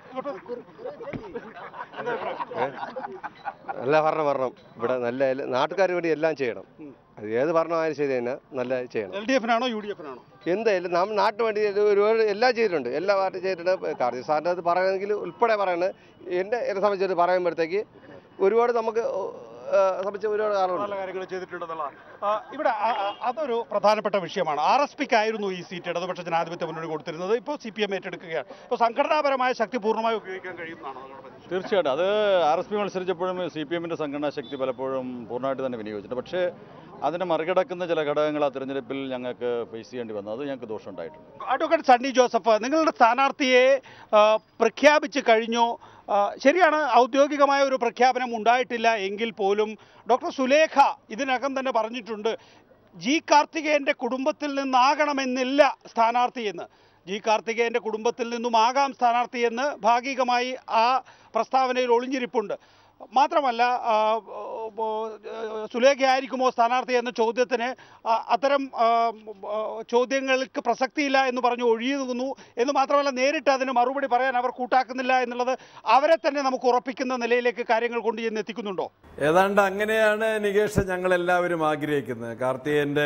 നല്ല ഭരണം വരണം ഇവിടെ നല്ല നാട്ടുകാർക്ക് വേണ്ടി എല്ലാം ചെയ്യണം അത് ഏത് ഭരണമായാലും ശരി തന്നെ നല്ല ചെയ്യണം എൽ ഡി എഫിനാണോ യു ഡി എഫിനാണോ എന്തായാലും നാം നാട്ടിന് വേണ്ടി ഇത് ഒരുപാട് എല്ലാം ചെയ്തിട്ടുണ്ട് എല്ലാ പാർട്ടി ചെയ്തിട്ടുണ്ട് കാർത്തിക് സാറിൻ്റെ അത് പറയണമെങ്കിൽ ഉൾപ്പെടെ പറയണത് എന്നെ എന്നെ സംബന്ധിച്ച് പറയുമ്പോഴത്തേക്ക് ഒരുപാട് നമുക്ക് സംബന്ധിച്ച് ഒരുപാട് ആളുണ്ട് നല്ല കാര്യങ്ങൾ ചെയ്തിട്ടുണ്ടെന്നുള്ളതാണ് ആ, ഇവിടെ ആ, ആ, അതൊരു പ്രധാനപ്പെട്ട വിഷയമാണ് ആർ എസ് പിക്ക് ആയിരുന്നു ഈ സീറ്റ് ഇടതുപക്ഷ ജനാധിപത്യ മുന്നണി കൊടുത്തിരുന്നത് ഇപ്പോൾ സി പി എം ഏറ്റെടുക്കുകയാണ് ഇപ്പോൾ സംഘടനാപരമായ ശക്തി പൂർണ്ണമായി ഉപയോഗിക്കാൻ കഴിയുന്നതാണോ തീർച്ചയായിട്ടും അത് ആർ എസ് പി മത്സരിച്ചപ്പോഴും സി പി എമ്മിൻ്റെ സംഘടനാ ശക്തി പലപ്പോഴും പൂർണ്ണമായിട്ട് തന്നെ വിനിയോഗിച്ചിട്ടുണ്ട് പക്ഷേ അതിനെ മറികടക്കുന്ന ചില ഘടകങ്ങൾ ആ തെരഞ്ഞെടുപ്പിൽ ഞങ്ങൾക്ക് ഫേസ് ചെയ്യേണ്ടി വന്നു അത് ഞങ്ങൾക്ക് ദോഷമുണ്ടായിട്ടുണ്ട് അഡ്വക്കേറ്റ് സണ്ണി ജോസഫ് നിങ്ങളുടെ സ്ഥാനാർത്ഥിയെ ആ, പ്രഖ്യാപിച്ച് കഴിഞ്ഞു ആ, ശരിയാണ് ഔദ്യോഗികമായ ഒരു പ്രഖ്യാപനം ഉണ്ടായിട്ടില്ല എങ്കിൽ പോലും ഡോക്ടർ സുലേഖ ഇതിനകം തന്നെ പറഞ്ഞിട്ടുണ്ട് ജി കാർത്തികേയൻ്റെ കുടുംബത്തിൽ നിന്നാകണമെന്നില്ല സ്ഥാനാർത്ഥി എന്ന് ജി കാർത്തികേയൻ്റെ കുടുംബത്തിൽ നിന്നുമാകാം സ്ഥാനാർത്ഥി എന്ന് ഭാഗികമായി ആ പ്രസ്താവനയിൽ ഒളിഞ്ഞിരിപ്പുണ്ട് മാത്രമല്ല ആ, ഓ, സുലേഖയായിരിക്കുമോ സ്ഥാനാർത്ഥി എന്ന ചോദ്യത്തിന് ആ, അത്തരം ആ, ആ, ചോദ്യങ്ങൾക്ക് പ്രസക്തിയില്ല എന്ന് പറഞ്ഞു ഒഴിയുന്നു എന്ന് മാത്രമല്ല നേരിട്ട് അതിന് മറുപടി പറയാൻ അവർ കൂട്ടാക്കുന്നില്ല എന്നുള്ളത് അവരെ തന്നെ നമുക്ക് ഉറപ്പിക്കുന്ന നിലയിലേക്ക് കാര്യങ്ങൾ കൊണ്ട് ചെന്ന് എത്തിക്കുന്നുണ്ടോ ഏതാണ്ട് അങ്ങനെയാണ് നികേഷ് ഞങ്ങളെല്ലാവരും ആഗ്രഹിക്കുന്നത് കാർത്തികേയൻ്റെ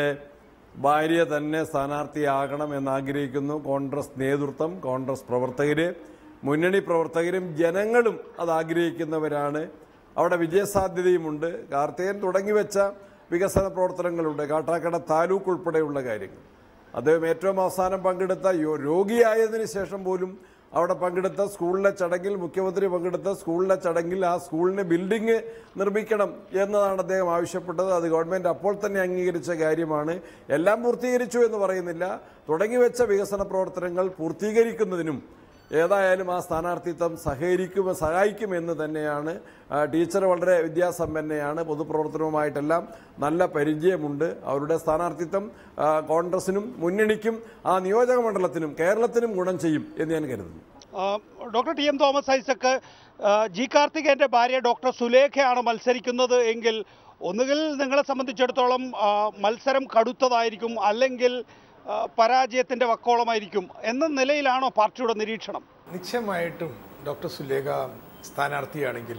ഭാര്യ തന്നെ സ്ഥാനാർത്ഥിയാകണം എന്ന് ആഗ്രഹിക്കുന്നു കോൺഗ്രസ് നേതൃത്വം കോൺഗ്രസ് പ്രവർത്തകര് മുന്നണി പ്രവർത്തകരും ജനങ്ങളും അത് ആഗ്രഹിക്കുന്നവരാണ് അവിടെ വിജയസാധ്യതയുമുണ്ട് കാർത്തികൻ തുടങ്ങിവെച്ച വികസന പ്രവർത്തനങ്ങളുണ്ട് കാട്ടാക്കട താലൂക്ക് ഉൾപ്പെടെയുള്ള കാര്യങ്ങൾ അദ്ദേഹം ഏറ്റവും അവസാനം പങ്കെടുത്ത യോ- രോഗിയായതിനു ശേഷം പോലും അവിടെ പങ്കെടുത്ത സ്കൂളിലെ ചടങ്ങിൽ മുഖ്യമന്ത്രി പങ്കെടുത്ത സ്കൂളിലെ ചടങ്ങിൽ ആ സ്കൂളിന് ബിൽഡിംഗ് നിർമ്മിക്കണം എന്നതാണ് അദ്ദേഹം ആവശ്യപ്പെട്ടത് അത് ഗവൺമെന്റ് അപ്പോൾ തന്നെ അംഗീകരിച്ച കാര്യമാണ് എല്ലാം പൂർത്തീകരിച്ചു എന്ന് പറയുന്നില്ല തുടങ്ങിവെച്ച വികസന പ്രവർത്തനങ്ങൾ പൂർത്തീകരിക്കുന്നതിനും ഏതായാലും ആ സ്ഥാനാർത്ഥിത്വം സഹകരിക്കും സഹായിക്കുമെന്ന് തന്നെയാണ് ആ, ടീച്ചർ വളരെ വിദ്യാസമ്പന്നയാണ് പൊതുപ്രവർത്തനവുമായിട്ടെല്ലാം നല്ല പരിചയമുണ്ട് അവരുടെ സ്ഥാനാർത്ഥിത്വം ആ, കോൺഗ്രസിനും മുന്നണിക്കും ആ നിയോജക മണ്ഡലത്തിനും കേരളത്തിനും ഗുണം ചെയ്യും എന്ന് ഞാൻ കരുതുന്നു ആ, doctor T M Thomas Isaac ആ, ജി കാർത്തികേയൻ്റെ ഭാര്യ ഡോക്ടർ സുലേഖയാണ് മത്സരിക്കുന്നത് എങ്കിൽ ഒന്നുകിൽ നിങ്ങളെ സംബന്ധിച്ചിടത്തോളം ആ, മത്സരം കടുത്തതായിരിക്കും അല്ലെങ്കിൽ ആ, പരാജയത്തിൻ്റെ വക്കോളമായിരിക്കും എന്ന നിലയിലാണോ പാർട്ടിയുടെ നിരീക്ഷണം നിശ്ചയമായിട്ടും ഡോക്ടർ സുലേഖ സ്ഥാനാർത്ഥിയാണെങ്കിൽ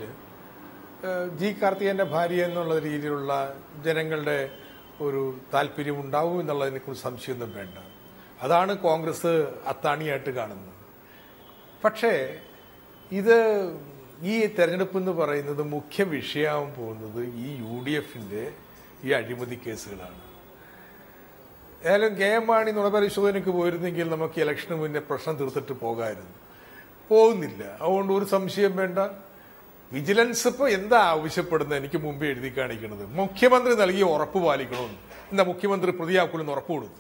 ഏഹ്, ജി കാർത്തികേയൻ്റെ ഭാര്യ എന്നുള്ള രീതിയിലുള്ള ജനങ്ങളുടെ ഒരു താല്പര്യം ഉണ്ടാവും എന്നുള്ളതിനെക്കുറിച്ച് സംശയമൊന്നും വേണ്ട അതാണ് കോൺഗ്രസ് അത്താണിയായിട്ട് കാണുന്നത് പക്ഷേ ഇത് ഈ തെരഞ്ഞെടുപ്പ് എന്ന് പറയുന്നത് മുഖ്യ വിഷയമാകാൻ പോകുന്നത് ഈ യു ഡി എഫിന്റെ ഈ അഴിമതി കേസുകളാണ് ഏതായാലും കെ എം മാണി നുണപരിശോധനയ്ക്ക് പോയിരുന്നെങ്കിൽ നമുക്ക് ഇലക്ഷന് മുന്നേ പ്രശ്നം തീർത്തിട്ട് പോകാമായിരുന്നു പോകുന്നില്ല അതുകൊണ്ട് ഒരു സംശയം വേണ്ട വിജിലൻസ് ഇപ്പോൾ എന്താ ആവശ്യപ്പെടുന്നത് എനിക്ക് മുമ്പേ എഴുതി കാണിക്കുന്നത് മുഖ്യമന്ത്രി നൽകിയ ഉറപ്പ് പാലിക്കണമെന്ന് എന്താ മുഖ്യമന്ത്രി പ്രതിയാക്കൂലെന്ന് ഉറപ്പ് കൊടുത്തു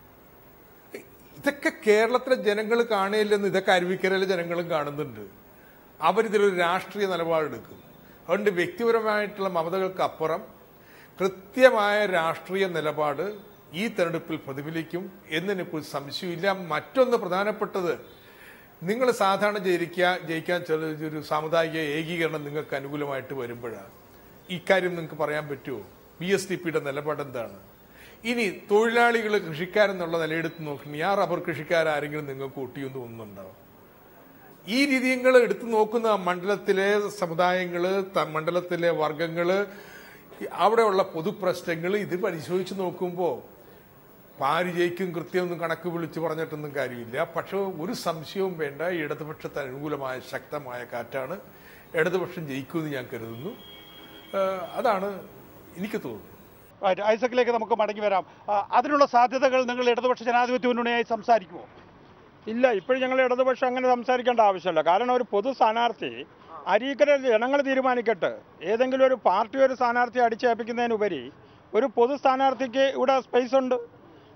ഇതൊക്കെ കേരളത്തിലെ ജനങ്ങൾ കാണില്ലെന്ന് ഇതൊക്കെ അരുവിക്കരയിലെ ജനങ്ങളും കാണുന്നുണ്ട് അവരിതിലൊരു രാഷ്ട്രീയ നിലപാടെടുക്കും അതുകൊണ്ട് വ്യക്തിപരമായിട്ടുള്ള മമതകൾക്ക് അപ്പുറം കൃത്യമായ രാഷ്ട്രീയ നിലപാട് ഈ തെരഞ്ഞെടുപ്പിൽ പ്രതിഫലിക്കും എന്നതിനെക്കുറിച്ച് സംശയമില്ല മറ്റൊന്ന് പ്രധാനപ്പെട്ടത് നിങ്ങൾ സാധാരണ ജയിക്കുക ജയിക്കാൻ ചില ഒരു സാമുദായിക ഏകീകരണം നിങ്ങൾക്ക് അനുകൂലമായിട്ട് വരുമ്പോഴാണ് ഇക്കാര്യം നിങ്ങൾക്ക് പറയാൻ പറ്റുമോ ബി എസ് ഡി പിയുടെ നിലപാട് എന്താണ് ഇനി തൊഴിലാളികൾ കൃഷിക്കാരെന്നുള്ള നിലയെടുത്ത് നോക്കണി ആ റബ്ബർ കൃഷിക്കാരെങ്കിലും നിങ്ങൾക്ക് കൂട്ടിയെന്ന് തോന്നുന്നുണ്ടാവും ഈ രീതികൾ എടുത്തു നോക്കുന്ന മണ്ഡലത്തിലെ സമുദായങ്ങള് ത- മണ്ഡലത്തിലെ വർഗങ്ങള് അവിടെയുള്ള പൊതുപ്രശ്നങ്ങൾ ഇത് പരിശോധിച്ച് നോക്കുമ്പോൾ പാര് ജയിക്കും കൃത്യമൊന്നും കണക്ക് വിളിച്ച് പറഞ്ഞിട്ടൊന്നും കാര്യമില്ല പക്ഷെ ഒരു സംശയവും വേണ്ട ഇടതുപക്ഷത്തിന് അനുകൂലമായ ശക്തമായ കാറ്റാണ് ഇടതുപക്ഷം ജയിക്കുമെന്ന് ഞാൻ കരുതുന്നു ഏഹ് അതാണ് എനിക്ക് തോന്നുന്നത് Right, ഐസക്കിലേക്ക് നമുക്ക് മടങ്ങി വരാം ആ, അതിനുള്ള സാധ്യതകൾ നിങ്ങൾ ഇടതുപക്ഷ ജനാധിപത്യ മുന്നണിയായി സംസാരിക്കുമോ ഇല്ല ഇപ്പോഴും ഞങ്ങൾ ഇടതുപക്ഷം അങ്ങനെ സംസാരിക്കേണ്ട ആവശ്യമില്ല കാരണം ഒരു പൊതു സ്ഥാനാർത്ഥി അരീക്കര ജനങ്ങൾ തീരുമാനിക്കട്ടെ ഏതെങ്കിലും ഒരു പാർട്ടി ഒരു സ്ഥാനാർത്ഥിയെ അടിച്ചേൽപ്പിക്കുന്നതിനുപരി ഒരു പൊതു സ്ഥാനാർത്ഥിക്ക് ഇവിടെ സ്പേസ് ഉണ്ട്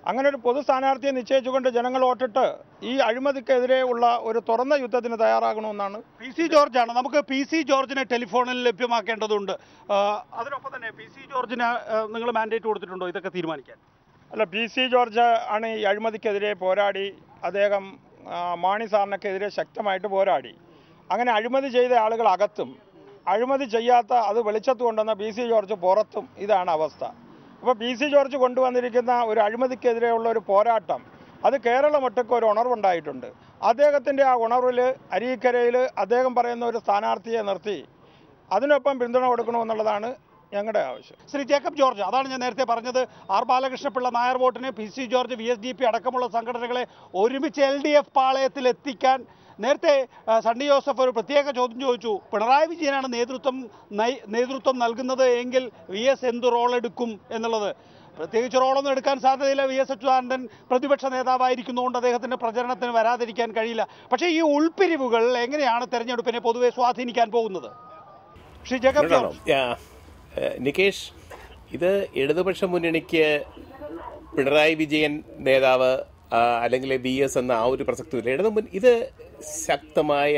അങ്ങനെ ഒരു പൊതു സ്ഥാനാർത്ഥിയെ നിശ്ചയിച്ചുകൊണ്ട് ജനങ്ങൾ വോട്ടിട്ട് ഈ അഴിമതിക്കെതിരെ ഉള്ള ഒരു തുറന്ന യുദ്ധത്തിന് തയ്യാറാകണമെന്നാണ് പി സി ജോർജ് ആണ് നമുക്ക് പി സി ജോർജിനെ ടെലിഫോണിൽ ലഭ്യമാക്കേണ്ടതുണ്ട് ആ, അതിനൊപ്പം തന്നെ പി സി ജോർജിന് നിങ്ങൾ മാൻഡേറ്റ് കൊടുത്തിട്ടുണ്ടോ ഇതൊക്കെ തീരുമാനിക്കാൻ അല്ല പി സി ജോർജ് ആണ് ഈ അഴിമതിക്കെതിരെ പോരാടി അദ്ദേഹം ആ, മാണി സാറിനൊക്കെതിരെ ശക്തമായിട്ട് പോരാടി അങ്ങനെ അഴിമതി ചെയ്ത ആളുകൾ അകത്തും അഴിമതി ചെയ്യാത്ത അത് വെളിച്ചത്ത് കൊണ്ടുവന്ന പി സി ജോർജ് പുറത്തും ഇതാണ് അവസ്ഥ അപ്പോൾ പി സി ജോർജ് കൊണ്ടുവന്നിരിക്കുന്ന ഒരു അഴിമതിക്കെതിരെയുള്ള ഒരു പോരാട്ടം അത് കേരളമൊട്ടൊക്കെ ഒരു ഉണർവുണ്ടായിട്ടുണ്ട് അദ്ദേഹത്തിൻ്റെ ആ ഉണർവിൽ അരീക്കരയിൽ അദ്ദേഹം പറയുന്ന ഒരു സ്ഥാനാർത്ഥിയെ നിർത്തി അതിനൊപ്പം പിന്തുണ കൊടുക്കണമെന്നുള്ളതാണ് ഞങ്ങളുടെ ആവശ്യം ശ്രീ ജേക്കബ് ജോർജ് അതാണ് ഞാൻ നേരത്തെ പറഞ്ഞത് ആർ ബാലകൃഷ്ണപിള്ള നായർ വോട്ടിന് P C George V S D P അടക്കമുള്ള സംഘടനകളെ ഒരുമിച്ച് എൽ ഡി എഫ് പാളയത്തിൽ എത്തിക്കാൻ നേരത്തെ ആ, സണ്ണി ജോസഫ് ഒരു പ്രത്യേക ചോദ്യം ചോദിച്ചു പിണറായി വിജയനാണ് നേതൃത്വം നയി- നേതൃത്വം നൽകുന്നത് എങ്കിൽ വി എസ് എന്ത് റോൾ എടുക്കും എന്നുള്ളത് പ്രത്യേകിച്ച് റോളൊന്നും എടുക്കാൻ സാധ്യതയില്ല വി എസ് അച്യുതാനന്ദൻ പ്രതിപക്ഷ നേതാവായിരിക്കുന്നതുകൊണ്ട് അദ്ദേഹത്തിന്റെ പ്രചരണത്തിന് വരാതിരിക്കാൻ കഴിയില്ല പക്ഷേ ഈ ഉൾപ്പിരിവുകൾ എങ്ങനെയാണ് തെരഞ്ഞെടുപ്പിനെ പൊതുവെ സ്വാധീനിക്കാൻ പോകുന്നത് Shri Jacob No, no, George no. Yeah. ഏഹ് നികേഷ് ഇത് ഇടതുപക്ഷ മുന്നണിക്ക് പിണറായി വിജയൻ നേതാവ് ആ, അല്ലെങ്കിൽ ബി എസ് എന്ന ആ ഒരു പ്രസക്തിയില്ല ഇടതു മുൻ ഇത് ശക്തമായ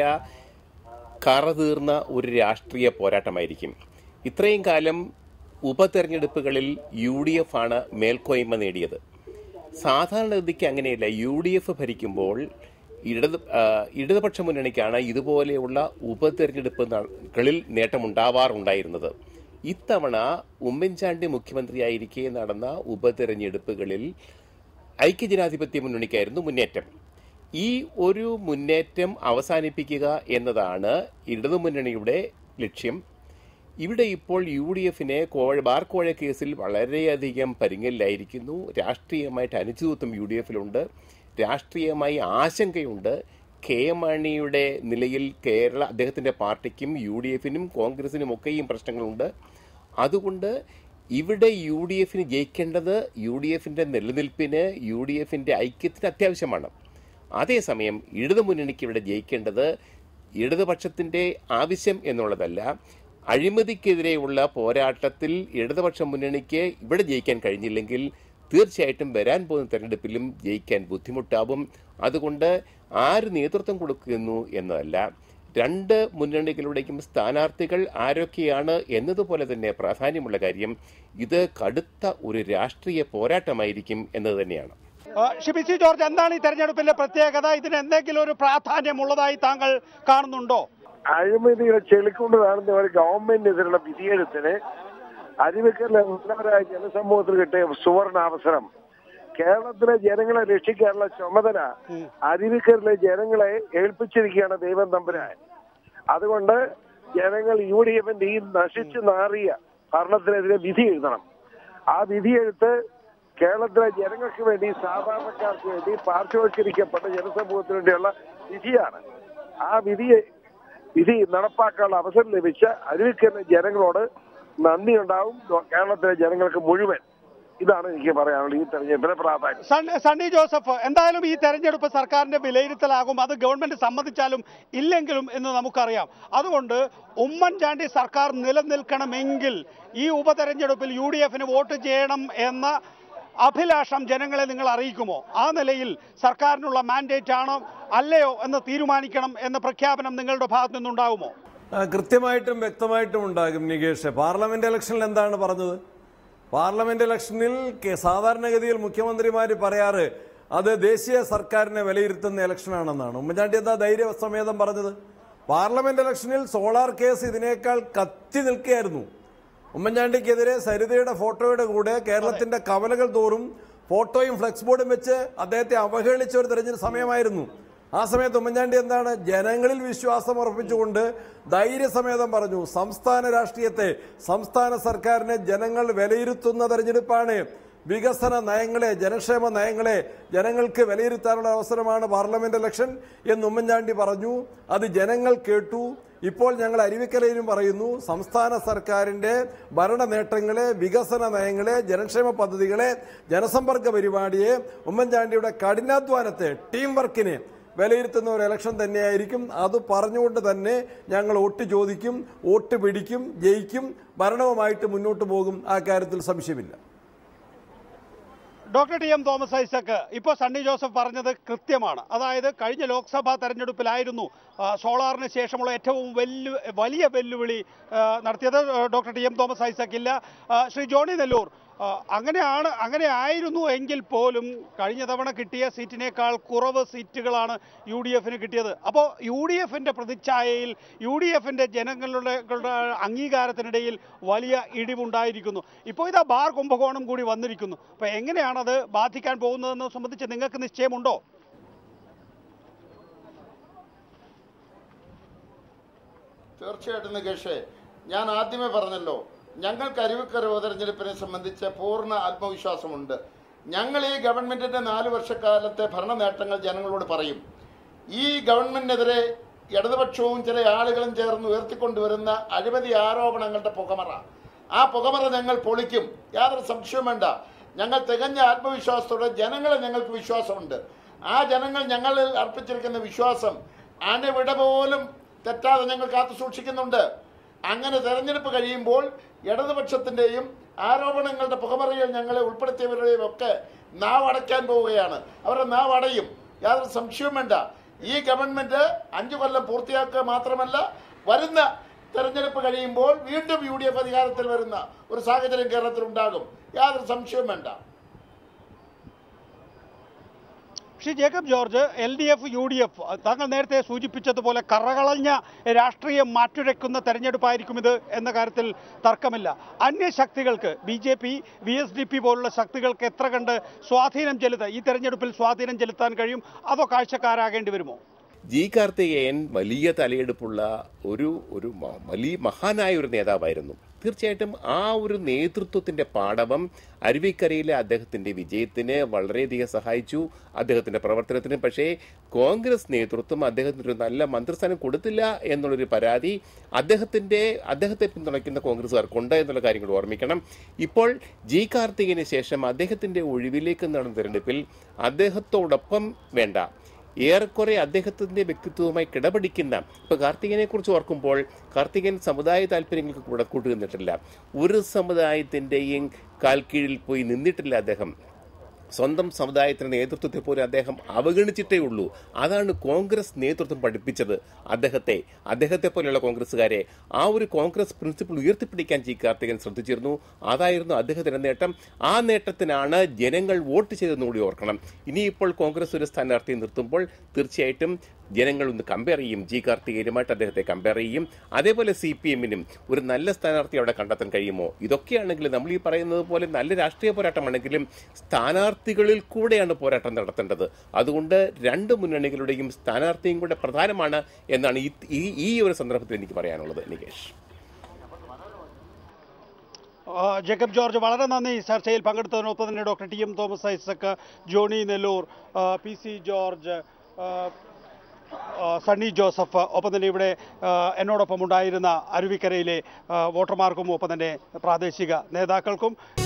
കറതീർന്ന ഒരു രാഷ്ട്രീയ പോരാട്ടമായിരിക്കും ഇത്രയും കാലം ഉപതെരഞ്ഞെടുപ്പുകളിൽ യു ഡി എഫ് ആണ് മേൽക്കോയ്മ നേടിയത് സാധാരണഗതിക്ക് അങ്ങനെയല്ല യു ഡി എഫ് ഭരിക്കുമ്പോൾ ഇടത് ആ, ഇടതുപക്ഷ മുന്നണിക്കാണ് ഇതുപോലെയുള്ള ഉപതെരഞ്ഞെടുപ്പുകളിൽ നേട്ടമുണ്ടാവാറുണ്ടായിരുന്നത് ഇത്തവണ ഉമ്മൻചാണ്ടി മുഖ്യമന്ത്രിയായിരിക്കെ നടന്ന ഉപതെരഞ്ഞെടുപ്പുകളിൽ ഐക്യജനാധിപത്യ മുന്നണിക്കായിരുന്നു മുന്നേറ്റം ഈ ഒരു മുന്നേറ്റം അവസാനിപ്പിക്കുക എന്നതാണ് ഇടതുമുന്നണിയുടെ ലക്ഷ്യം ഇവിടെ ഇപ്പോൾ യു ഡി എഫിനെ കോഴ ബാർക്കോഴ കേസിൽ വളരെയധികം പരിങ്ങലിലായിരിക്കുന്നു രാഷ്ട്രീയമായിട്ട് അനിശ്ചിതത്വം യു ഡി എഫിലുണ്ട് രാഷ്ട്രീയമായി ആശങ്കയുണ്ട് കെ എം മാണിയുടെ നിലയിൽ കേരള അദ്ദേഹത്തിൻ്റെ പാർട്ടിക്കും യു ഡി എഫിനും കോൺഗ്രസിനും ഒക്കെയും പ്രശ്നങ്ങളുണ്ട് അതുകൊണ്ട് ഇവിടെ യു ഡി എഫിന് ജയിക്കേണ്ടത് യു ഡി എഫിൻ്റെ നിലനിൽപ്പിന് യു ഡി എഫിൻ്റെ ഐക്യത്തിന് അത്യാവശ്യമാണ് അതേസമയം ഇടതുമുന്നണിക്ക് ഇവിടെ ജയിക്കേണ്ടത് ഇടതുപക്ഷത്തിൻ്റെ ആവശ്യം എന്നുള്ളതല്ല അഴിമതിക്കെതിരെയുള്ള പോരാട്ടത്തിൽ ഇടതുപക്ഷ മുന്നണിക്ക് ഇവിടെ ജയിക്കാൻ കഴിഞ്ഞില്ലെങ്കിൽ തീർച്ചയായിട്ടും വരാൻ പോകുന്ന തെരഞ്ഞെടുപ്പിലും ജയിക്കാൻ ബുദ്ധിമുട്ടാവും അതുകൊണ്ട് ആര് നേതൃത്വം കൊടുക്കുന്നു എന്നതല്ല രണ്ട് മുന്നണികളുടെയും സ്ഥാനാർത്ഥികൾ ആരൊക്കെയാണ് എന്നതുപോലെ തന്നെ പ്രാധാന്യമുള്ള കാര്യം ഇത് കടുത്ത ഒരു രാഷ്ട്രീയ പോരാട്ടമായിരിക്കും എന്നത് തന്നെയാണ് ആ, ഷിബി സി ജോർജ് എന്താണ് ഈ തെരഞ്ഞെടുപ്പിന്റെ പ്രത്യേകത ഇതിന് എന്തെങ്കിലും ഒരു പ്രാധാന്യമുള്ളതായി താങ്കൾ കാണുന്നുണ്ടോ അഴിമതികളെ ചെളിക്കൊണ്ട് കാണുന്ന ഒരു ഗവൺമെന്റിനെതിരുള്ള വിധിയെഴുത്തിന് അരുവിക്കറിലെ ഉന്നതരായ ജനസമൂഹത്തിൽ കിട്ടിയ സുവർണ അവസരം കേരളത്തിലെ ജനങ്ങളെ രക്ഷിക്കാനുള്ള ചുമതല അരുവിക്കറിലെ ജനങ്ങളെ ഏൽപ്പിച്ചിരിക്കുകയാണ് ദൈവം തമ്പുരാൻ അതുകൊണ്ട് ജനങ്ങൾ യു ഡി എഫിന്റെ ഈ നശിച്ചു നാറിയ ഭരണത്തിനെതിരെ വിധി എഴുതണം ആ വിധി എഴുത്ത് കേരളത്തിലെ ജനങ്ങൾക്ക് വേണ്ടി സാധാരണക്കാർക്ക് വേണ്ടി പാർശ്വവൽക്കരിക്കപ്പെട്ട ജനസമൂഹത്തിന് വേണ്ടിയുള്ള വിധിയാണ് ആ വിധിയെ വിധി നടപ്പാക്കാനുള്ള അവസരം ലഭിച്ച അരുവിക്കലിലെ ജനങ്ങളോട് നന്ദി ഉണ്ടാവും കേരളത്തിലെ ജനങ്ങൾക്ക് മുഴുവൻ ഇതാണ് എനിക്ക് പറയാനുള്ളത് ഈ തെരഞ്ഞെടുപ്പിലെ പ്രാധാന്യം സണ്ണി- സണ്ണി ജോസഫ് എന്തായാലും ഈ തെരഞ്ഞെടുപ്പ് സർക്കാരിന്റെ വിലയിരുത്തലാകും അത് ഗവൺമെന്റ് സമ്മതിച്ചാലും ഇല്ലെങ്കിലും എന്ന് നമുക്കറിയാം അതുകൊണ്ട് ഉമ്മൻചാണ്ടി സർക്കാർ നിലനിൽക്കണമെങ്കിൽ ഈ ഉപതെരഞ്ഞെടുപ്പിൽ യു ഡി എഫിന് വോട്ട് ചെയ്യണം എന്ന അഭിലാഷം ജനങ്ങളെ നിങ്ങൾ അറിയിക്കുമോ ആ നിലയിൽ സർക്കാരിനുള്ള മാൻഡേറ്റ് ആണോ അല്ലയോ എന്ന് തീരുമാനിക്കണം എന്ന പ്രഖ്യാപനം നിങ്ങളുടെ ഭാഗത്തു നിന്നുണ്ടാകുമോ ആ, കൃത്യമായിട്ടും വ്യക്തമായിട്ടും ഉണ്ടാകും നികേഷ് പാർലമെന്റ് ഇലക്ഷനിൽ എന്താണ് പറഞ്ഞത് പാർലമെന്റ് ഇലക്ഷനിൽ കെ- സാധാരണഗതിയിൽ മുഖ്യമന്ത്രിമാർ പറയാറ് അത് ദേശീയ സർക്കാരിനെ വിലയിരുത്തുന്ന ഇലക്ഷനാണെന്നാണ് ഉമ്മൻചാണ്ടി എന്താ ധൈര്യസമേതം പറഞ്ഞത് പാർലമെന്റ് ഇലക്ഷനിൽ സോളാർ കേസ് ഇതിനേക്കാൾ കത്തി നിൽക്കുകയായിരുന്നു ഉമ്മൻചാണ്ടിക്കെതിരെ സരിതയുടെ ഫോട്ടോയുടെ കൂടെ കേരളത്തിന്റെ കവലകൾ തോറും ഫോട്ടോയും ഫ്ലെക്സ് ബോർഡും വെച്ച് അദ്ദേഹത്തെ അവഹേളിച്ച ഒരു തെരഞ്ഞെടുപ്പ് സമയമായിരുന്നു ആ സമയത്ത് ഉമ്മൻചാണ്ടി എന്താണ് ജനങ്ങളിൽ വിശ്വാസം ഉറപ്പിച്ചുകൊണ്ട് ധൈര്യസമേതം പറഞ്ഞു സംസ്ഥാന രാഷ്ട്രീയത്തെ സംസ്ഥാന സർക്കാരിനെ ജനങ്ങൾ വിലയിരുത്തുന്ന തെരഞ്ഞെടുപ്പാണ് വികസന നയങ്ങളെ ജനക്ഷേമ നയങ്ങളെ ജനങ്ങൾക്ക് വിലയിരുത്താനുള്ള അവസരമാണ് പാർലമെന്റ് ഇലക്ഷൻ എന്ന് ഉമ്മൻചാണ്ടി പറഞ്ഞു അത് ജനങ്ങൾ കേട്ടു ഇപ്പോൾ ഞങ്ങൾ അരുവിക്കരയിലും പറയുന്നു സംസ്ഥാന സർക്കാരിന്റെ ഭരണ നേട്ടങ്ങളെ വികസന നയങ്ങളെ ജനക്ഷേമ പദ്ധതികളെ ജനസമ്പർക്ക പരിപാടിയെ ഉമ്മൻചാണ്ടിയുടെ കഠിനാധ്വാനത്തെ ടീം വർക്കിനെ വിലയിരുത്തുന്ന ഒരു ഇലക്ഷൻ തന്നെയായിരിക്കും അത് പറഞ്ഞുകൊണ്ട് തന്നെ ഞങ്ങൾ വോട്ട് ചോദിക്കും വോട്ട് പിടിക്കും ജയിക്കും ഭരണവുമായിട്ട് മുന്നോട്ട് പോകും ആ കാര്യത്തിൽ സംശയമില്ല doctor T M Thomas Isaac ഇപ്പോൾ സണ്ണി ജോസഫ് പറഞ്ഞത് കൃത്യമാണ് അതായത് കഴിഞ്ഞ ലോക്സഭാ തെരഞ്ഞെടുപ്പിലായിരുന്നു ആ, സോളാറിന് ശേഷമുള്ള ഏറ്റവും വെല്ലു വലിയ വെല്ലുവിളി ആ, നടത്തിയത് doctor T M Thomas Isaac ഇല്ല ആ, ശ്രീ ജോണി നെല്ലൂർ ആ, അങ്ങനെയാണ് അങ്ങനെ ആയിരുന്നു എങ്കിൽ പോലും കഴിഞ്ഞ തവണ കിട്ടിയ സീറ്റിനേക്കാൾ കുറവ് സീറ്റുകളാണ് യു ഡി എഫിന് കിട്ടിയത് അപ്പോൾ യു ഡി എഫിൻ്റെ പ്രതിച്ഛായയിൽ യു ഡി എഫിൻ്റെ ജനങ്ങളുടെ കളുടെ അംഗീകാരത്തിനിടയിൽ വലിയ ഇടിവുണ്ടായിരിക്കുന്നു ഇപ്പോൾ ഇതാ ബാർ കുംഭകോണം കൂടി വന്നിരിക്കുന്നു അപ്പോൾ എങ്ങനെയാണത് ബാധിക്കാൻ പോകുന്നതെന്ന് സംബന്ധിച്ച് നിങ്ങൾക്ക് നിശ്ചയമുണ്ടോ തീർച്ചയായിട്ടും നികേഷേ ഞാൻ ആദ്യമേ പറഞ്ഞല്ലോ ഞങ്ങൾക്ക് അരുവിക്കര ഉപതെരഞ്ഞെടുപ്പിനെ സംബന്ധിച്ച് പൂർണ്ണ ആത്മവിശ്വാസമുണ്ട് ഞങ്ങൾ ഈ ഗവൺമെന്റിന്റെ നാല് വർഷക്കാലത്തെ ഭരണ നേട്ടങ്ങൾ ജനങ്ങളോട് പറയും ഈ ഗവൺമെന്റിനെതിരെ ഇടതുപക്ഷവും ചില ആളുകളും ചേർന്ന് ഉയർത്തിക്കൊണ്ടുവരുന്ന അഴിമതി ആരോപണങ്ങളുടെ പുകമറ ആ പുകമറ ഞങ്ങൾ പൊളിക്കും യാതൊരു സംശയവും വേണ്ട ഞങ്ങൾ തികഞ്ഞ ആത്മവിശ്വാസത്തോടെ ജനങ്ങളെ ഞങ്ങൾക്ക് വിശ്വാസമുണ്ട് ആ ജനങ്ങൾ ഞങ്ങളിൽ അർപ്പിച്ചിരിക്കുന്ന വിശ്വാസം അണുവിട പോലും തെറ്റാതെ ഞങ്ങൾ കാത്തു സൂക്ഷിക്കുന്നുണ്ട് അങ്ങനെ തെരഞ്ഞെടുപ്പ് കഴിയുമ്പോൾ ഇടതുപക്ഷത്തിൻ്റെയും ആരോപണങ്ങളുടെ പുകമറയിൽ ഞങ്ങളെ ഉൾപ്പെടുത്തിയവരുടെയും ഒക്കെ നാവ് അടയ്ക്കാൻ പോവുകയാണ് അവരുടെ നാവ് അടയും യാതൊരു സംശയവും വേണ്ട ഈ ഗവൺമെന്റ് അഞ്ചു കൊല്ലം പൂർത്തിയാക്കുക മാത്രമല്ല വരുന്ന തെരഞ്ഞെടുപ്പ് കഴിയുമ്പോൾ വീണ്ടും യു ഡി എഫ് അധികാരത്തിൽ വരുന്ന ഒരു സാഹചര്യം കേരളത്തിൽ ഉണ്ടാകും യാതൊരു സംശയവും വേണ്ട Shri Jacob George L D F U D F താങ്കൾ നേരത്തെ സൂചിപ്പിച്ചതുപോലെ കറകളഞ്ഞ രാഷ്ട്രീയം മാറ്റുരയ്ക്കുന്ന തെരഞ്ഞെടുപ്പായിരിക്കും ഇത് എന്ന കാര്യത്തിൽ തർക്കമില്ല അന്യശക്തികൾക്ക് B J P V S D P പോലുള്ള ശക്തികൾക്ക് എത്ര കണ്ട് സ്വാധീനം ചെലുത്താൻ ഈ തെരഞ്ഞെടുപ്പിൽ സ്വാധീനം ചെലുത്താൻ കഴിയും അതോ കാഴ്ചക്കാരാകേണ്ടി വരുമോ ജി കാർത്തികേയൻ വലിയ തലയെടുപ്പുള്ള ഒരു ഒരു മ- വലിയ മഹാനായ ഒരു നേതാവായിരുന്നു തീർച്ചയായിട്ടും ആ ഒരു നേതൃത്വത്തിന്റെ പാടവം അരുവിക്കരയിലെ അദ്ദേഹത്തിന്റെ വിജയത്തിന് വളരെയധികം സഹായിച്ചു അദ്ദേഹത്തിന്റെ പ്രവർത്തനത്തിന് പക്ഷേ കോൺഗ്രസ് നേതൃത്വം അദ്ദേഹത്തിന് ഒരു നല്ല മന്ത്രിസ്ഥാനം കൊടുത്തില്ല എന്നുള്ളൊരു പരാതി അദ്ദേഹത്തിന്റെ അദ്ദേഹത്തെ പിന്തുണയ്ക്കുന്ന കോൺഗ്രസ്സുകാർക്കുണ്ട് എന്നുള്ള കാര്യം കൂടി ഓർമ്മിക്കണം ഇപ്പോൾ ജി കാർത്തികന് ശേഷം അദ്ദേഹത്തിന്റെ ഒഴിവിലേക്ക് നടന്ന തെരഞ്ഞെടുപ്പിൽ അദ്ദേഹത്തോടൊപ്പം വേണ്ട ഏറെക്കുറെ അദ്ദേഹത്തിന്റെ വ്യക്തിത്വവുമായി കിടപിടിക്കുന്ന ഇപ്പൊ കാർത്തികനെ കുറിച്ച് ഓർക്കുമ്പോൾ കാർത്തികൻ സമുദായ താല്പര്യങ്ങൾക്ക് കൂടെ കൂട്ടുനിന്നിട്ടില്ല ഒരു സമുദായത്തിന്റെയും കാൽക്കീഴിൽ പോയി നിന്നിട്ടില്ല അദ്ദേഹം സ്വന്തം സമുദായത്തിന്റെ നേതൃത്വത്തെ പോലും അദ്ദേഹം അവഗണിച്ചിട്ടേ ഉള്ളൂ അതാണ് കോൺഗ്രസ് നേതൃത്വം പഠിപ്പിച്ചത് അദ്ദേഹത്തെ അദ്ദേഹത്തെ പോലെയുള്ള കോൺഗ്രസ്സുകാരെ ആ ഒരു കോൺഗ്രസ് പ്രിൻസിപ്പിൾ ഉയർത്തിപ്പിടിക്കാൻ ജി കാർത്തികൻ ശ്രദ്ധിച്ചിരുന്നു അതായിരുന്നു അദ്ദേഹത്തിന്റെ നേട്ടം ആ നേട്ടത്തിനാണ് ജനങ്ങൾ വോട്ട് ചെയ്തെന്ന് കൂടി ഓർക്കണം ഇനിയിപ്പോൾ കോൺഗ്രസ് ഒരു സ്ഥാനാർത്ഥിയെ നിർത്തുമ്പോൾ തീർച്ചയായിട്ടും ജനങ്ങൾ ഒന്ന് കമ്പയർ ചെയ്യും ജി കാർത്തികേയനുമായിട്ട് അദ്ദേഹത്തെ കമ്പയർ ചെയ്യും അതേപോലെ സി പി എമ്മിനും ഒരു നല്ല സ്ഥാനാർത്ഥി അവിടെ കണ്ടെത്താൻ കഴിയുമോ ഇതൊക്കെയാണെങ്കിൽ നമ്മൾ ഈ പറയുന്നത് പോലെ നല്ല രാഷ്ട്രീയ പോരാട്ടമാണെങ്കിലും സ്ഥാനാർത്ഥികളിൽ കൂടെയാണ് പോരാട്ടം നടത്തേണ്ടത് അതുകൊണ്ട് രണ്ട് മുന്നണികളുടെയും സ്ഥാനാർത്ഥിയും കൂടെ പ്രധാനമാണ് എന്നാണ് ഈ ഈ- ഈ ഒരു സന്ദർഭത്തിൽ എനിക്ക് പറയാനുള്ളത് നികേഷ് ആ, ജേക്കബ് ജോർജ് വളരെ നന്ദി ഈ ചർച്ചയിൽ പങ്കെടുത്തതിനൊപ്പം തന്നെ doctor T M Thomas Isaac Johny Nellore ആ, പി സി ജോർജ് ആ, ആ, സണ്ണി ജോസഫ് ഒപ്പം തന്നെ ഇവിടെ ആ, എന്നോടൊപ്പം ഉണ്ടായിരുന്ന അരുവിക്കരയിലെ ആ, വോട്ടർമാർക്കും ഒപ്പം തന്നെ പ്രാദേശിക നേതാക്കൾക്കും